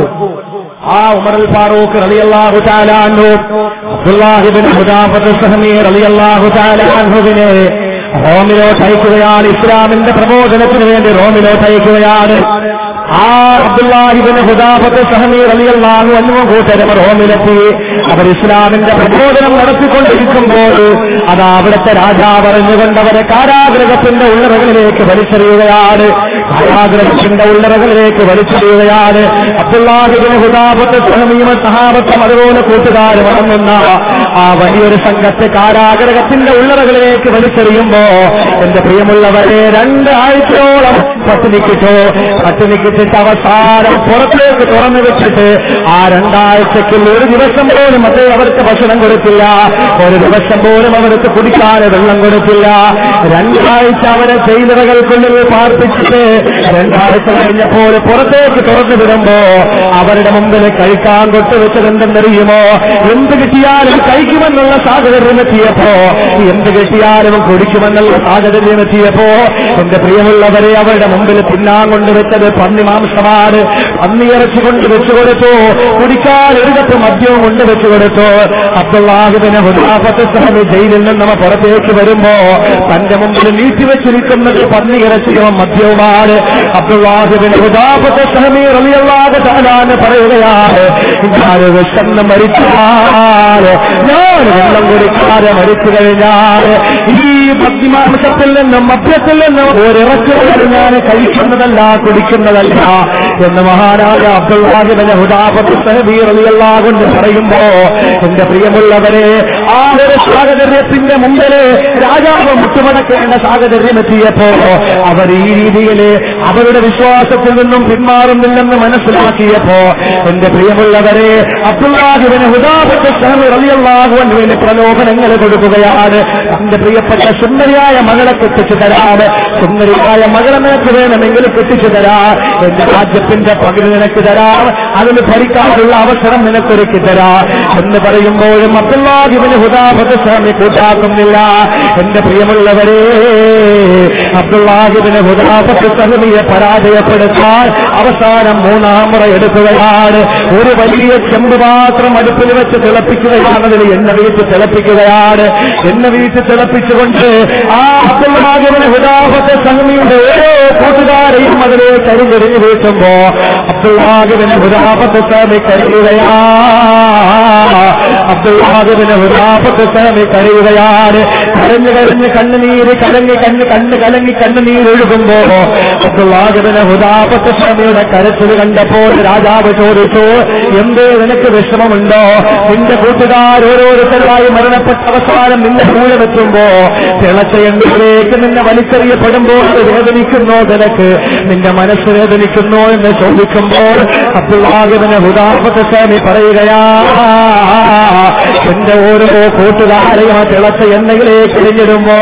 ആ ഉമറുൽ ഫാറൂഖ് റളിയല്ലാഹു തആല അൻഹു അബ്ദുല്ലാഹിബിൻ ഹുദാഫത്ത് സഹമി റളിയല്ലാഹു തആല അൻഹുവിനെ റോമിലോട്ട് അയക്കുകയാണ് ഇസ്ലാമിന്റെ പ്രബോധനത്തിന് വേണ്ടി റോമിലോട്ട് അയക്കുകയാണ് ആ അബ്ദുല്ലാഹിബിന് ഹുദാഫത്ത് സഹമി റളിയല്ലാഹു അൻഹു കൂട്ടരും റോമിലെത്തി അവർ ഇസ്ലാമിന്റെ പ്രബോധനം നടത്തിക്കൊണ്ടിരിക്കുമ്പോൾ അത് അവിടുത്തെ രാജാവ് അറിഞ്ഞുകൊണ്ട് അവരെ കാരാഗ്രഹത്തിന്റെ ഉള്ളറകളിലേക്ക് വലിച്ചെറിയുകയാണ് കാരാഗ്രഹത്തിന്റെ ഉള്ളറകളിലേക്ക് വലിച്ചെറിയുകയാണ് അബ്ദുല്ലാഹിബിന് ഹുദാഫത്ത് സഹമീമ സഹാബത്തും അതുപോലെ കൂട്ടുകാരും അടങ്ങുന്ന ആ വലിയൊരു സംഘത്തെ കാരാഗ്രഹത്തിന്റെ ഉള്ളറകളിലേക്ക് വലിച്ചെറിയുമ്പോ എന്റെ പ്രിയമുള്ളവരെ രണ്ടാഴ്ചയോളം പട്ടിണിക്കിട്ടോ പട്ടിണിക്കിട്ടിട്ട് അവസാനം പുറത്തേക്ക് തുറന്നു വെച്ചിട്ട് ആ രണ്ടാഴ്ചയ്ക്ക് ഒരു ദിവസം പോലും അത് അവർക്ക് ഭക്ഷണം കൊടുത്തില്ല ഒരു ദിവസം പോലും അവർക്ക് കുടിക്കാൻ വെള്ളം കൊടുത്തില്ല രണ്ടാഴ്ച അവരെ ചെയ്തവകൾക്കുള്ളിൽ പാർപ്പിച്ചിട്ട് രണ്ടാഴ്ച കഴിഞ്ഞപ്പോൾ പുറത്തേക്ക് തുറന്നു വിടുമ്പോ അവരുടെ മുമ്പിൽ കഴിക്കാൻ കൊട്ടുവെച്ചത് എന്തെന്നറിയുമോ എന്ത് കിട്ടിയാലും കഴിക്കുമെന്നുള്ള സാഹചര്യം എത്തിയപ്പോ എന്ത് കിട്ടിയാലും കുടിക്കുമെന്നുള്ള സാഹചര്യം എത്തിയപ്പോ എന്റെ പ്രിയമുള്ളവരെ അവരുടെ മുമ്പിൽ തിന്നാൻ കൊണ്ടുവച്ചത് പന്നി മാംസമാണ് പന്നിയിറച്ചി കൊണ്ട് വെച്ചു കൊടുത്തു കുടിക്കാൻ ഒരു കപ്പ് മദ്യവും കൊണ്ട് വെച്ചു കൊടുത്തു അബ്ദുള്ളാഹിബിന് ഹുദാഫത്ത് സഹമി ജയിലിൽ നിന്ന് നമ്മ പുറത്തേക്ക് വരുമ്പോ തന്റെ മുമ്പിൽ നീട്ടിവെച്ചിരിക്കുന്നത് പന്നിയിറച്ചിയും മദ്യവുമാണ് അബ്ദുള്ളാഹിബിന് ഹുദാഫത്ത് സഹമി റളിയല്ലാഹു തആല പറയുകയാണ് ഞാൻ വിശന്ന് മരിച്ചാൽ ഞാൻ വെള്ളം കുടിക്കാതെ മരിച്ചു കഴിഞ്ഞാൽ ഈ ഭക്തിമാംസത്തിൽ നിന്നും മദ്യത്തിൽ നിന്നും ഒരിറച്ചി ഞാൻ കഴിക്കുന്നതല്ല കുടിക്കുന്നതല്ല എന്ന് മഹാരാജ അബ്ദുള്ളാഹിബിന് ഹുദാഫത്ത് സഹബി റളിയല്ലാഹു കൊണ്ട് പറയുമ്പോ എന്റെ പ്രിയമുള്ളവരെ ആ ഒരു സാഹചര്യത്തിന്റെ മുമ്പില് രാജാവ് മുട്ടുമടക്കേണ്ട സാഹചര്യം എത്തിയപ്പോ അവർ ഈ രീതിയിൽ അവരുടെ വിശ്വാസത്തിൽ നിന്നും പിന്മാറുന്നില്ലെന്ന് മനസ്സിലാക്കിയപ്പോ എന്റെ പ്രിയമുള്ളവരെ അബ്ദുള്ളാഹിബിന് ഹുദാഫത്ത് സഹബി റളിയല്ലാഹു അൻഹുവിന് പ്രലോഭനങ്ങൾ കൊടുക്കുകയാണ് എന്റെ പ്രിയപ്പെട്ട സുന്ദരിയായ മകളെ കെട്ടിച്ചു തരാം സുന്ദരിയായ മകളെ നിനക്ക് വേണമെങ്കിൽ കെട്ടിച്ചു തരാം എന്റെ രാജ്യത്തിന്റെ പകുതി നിനക്ക് തരാം അതിന് ഭരിക്കാനുള്ള അവസരം നിനക്കൊരുക്കി തരാം എന്ന് പറയുമ്പോഴും അബ്ദുല്ലാഹിബിന് ഹുദാഫത്ത് സ്വാമി കൂട്ടാക്കുന്നില്ല എന്റെ പ്രിയമുള്ളവരെ അബ്ദുല്ലാഹിബിന് ഹുദാഫത്ത് സ്വാമിയെ പരാജയപ്പെടുത്താൻ അവസാനം മൂന്നാം മുറ എടുക്കുകയാണ് ഒരു വലിയ ചെമ്പ് പാത്രം അടുപ്പിൽ വെച്ച് തിളപ്പിക്കുകയാണ് അതിൽ എണ്ണ വീട്ട് തിളപ്പിക്കുകയാണ് എണ്ണ വീട്ട് തിളപ്പിച്ചുകൊണ്ട് ആ അബ്ദുല്ലാഹിബിന് ഹുദാഫത്ത് സ്വാമിയുടെ ഓരോ കൂട്ടുകാരെയും അതിലേക്ക് അരിഞ്ഞെറിഞ്ഞു വീട്ടുമ്പോ അബ്ദുല്ലാഹിബിന് ഹുദാഫത്ത് സ്വാമി കരുതുകയാ അബ്ദുല്ലാഹിബിന് ഹുദാഫത്ത് സ്വാമി കരുതുകയാണ് കരഞ്ഞ് കരഞ്ഞ് കണ്ണുനീര് കലങ്ങി കണ്ണ് കണ്ണ് കലങ്ങി കണ്ണുനീരൊഴുകുമ്പോ അബ്ദുല്ലാഹിബിന് ഹുദാപത്ത് സ്വാമിയുടെ കരച്ചിൽ കണ്ടപ്പോൾ രാജാവ് ചോദിച്ചു എന്തേ നിനക്ക് വിഷമമുണ്ടോ നിന്റെ കൂട്ടുകാർ ഓരോരുത്തരായി മരണപ്പെട്ട അവസാനം നിന്നെ കൂടെത്തുമ്പോ തിളച്ച എണ്ണയിലേക്ക് നിന്നെ വലിച്ചെറിയപ്പെടുമ്പോൾ അത് വേദനിക്കുന്നോ നിനക്ക് നിന്റെ മനസ്സ് വേദനിക്കുന്നോ എന്ന് ചോദിക്കുമ്പോൾ അബ്ദുല്ലാഹിബിന് ഹുദാപത്ത് സ്വാമി പറയുകയാ എന്റെ ഓരോ കൂട്ടുകാരെയും ആ തിളച്ച എണ്ണയിലേക്ക് എറിഞ്ഞിടുമ്പോ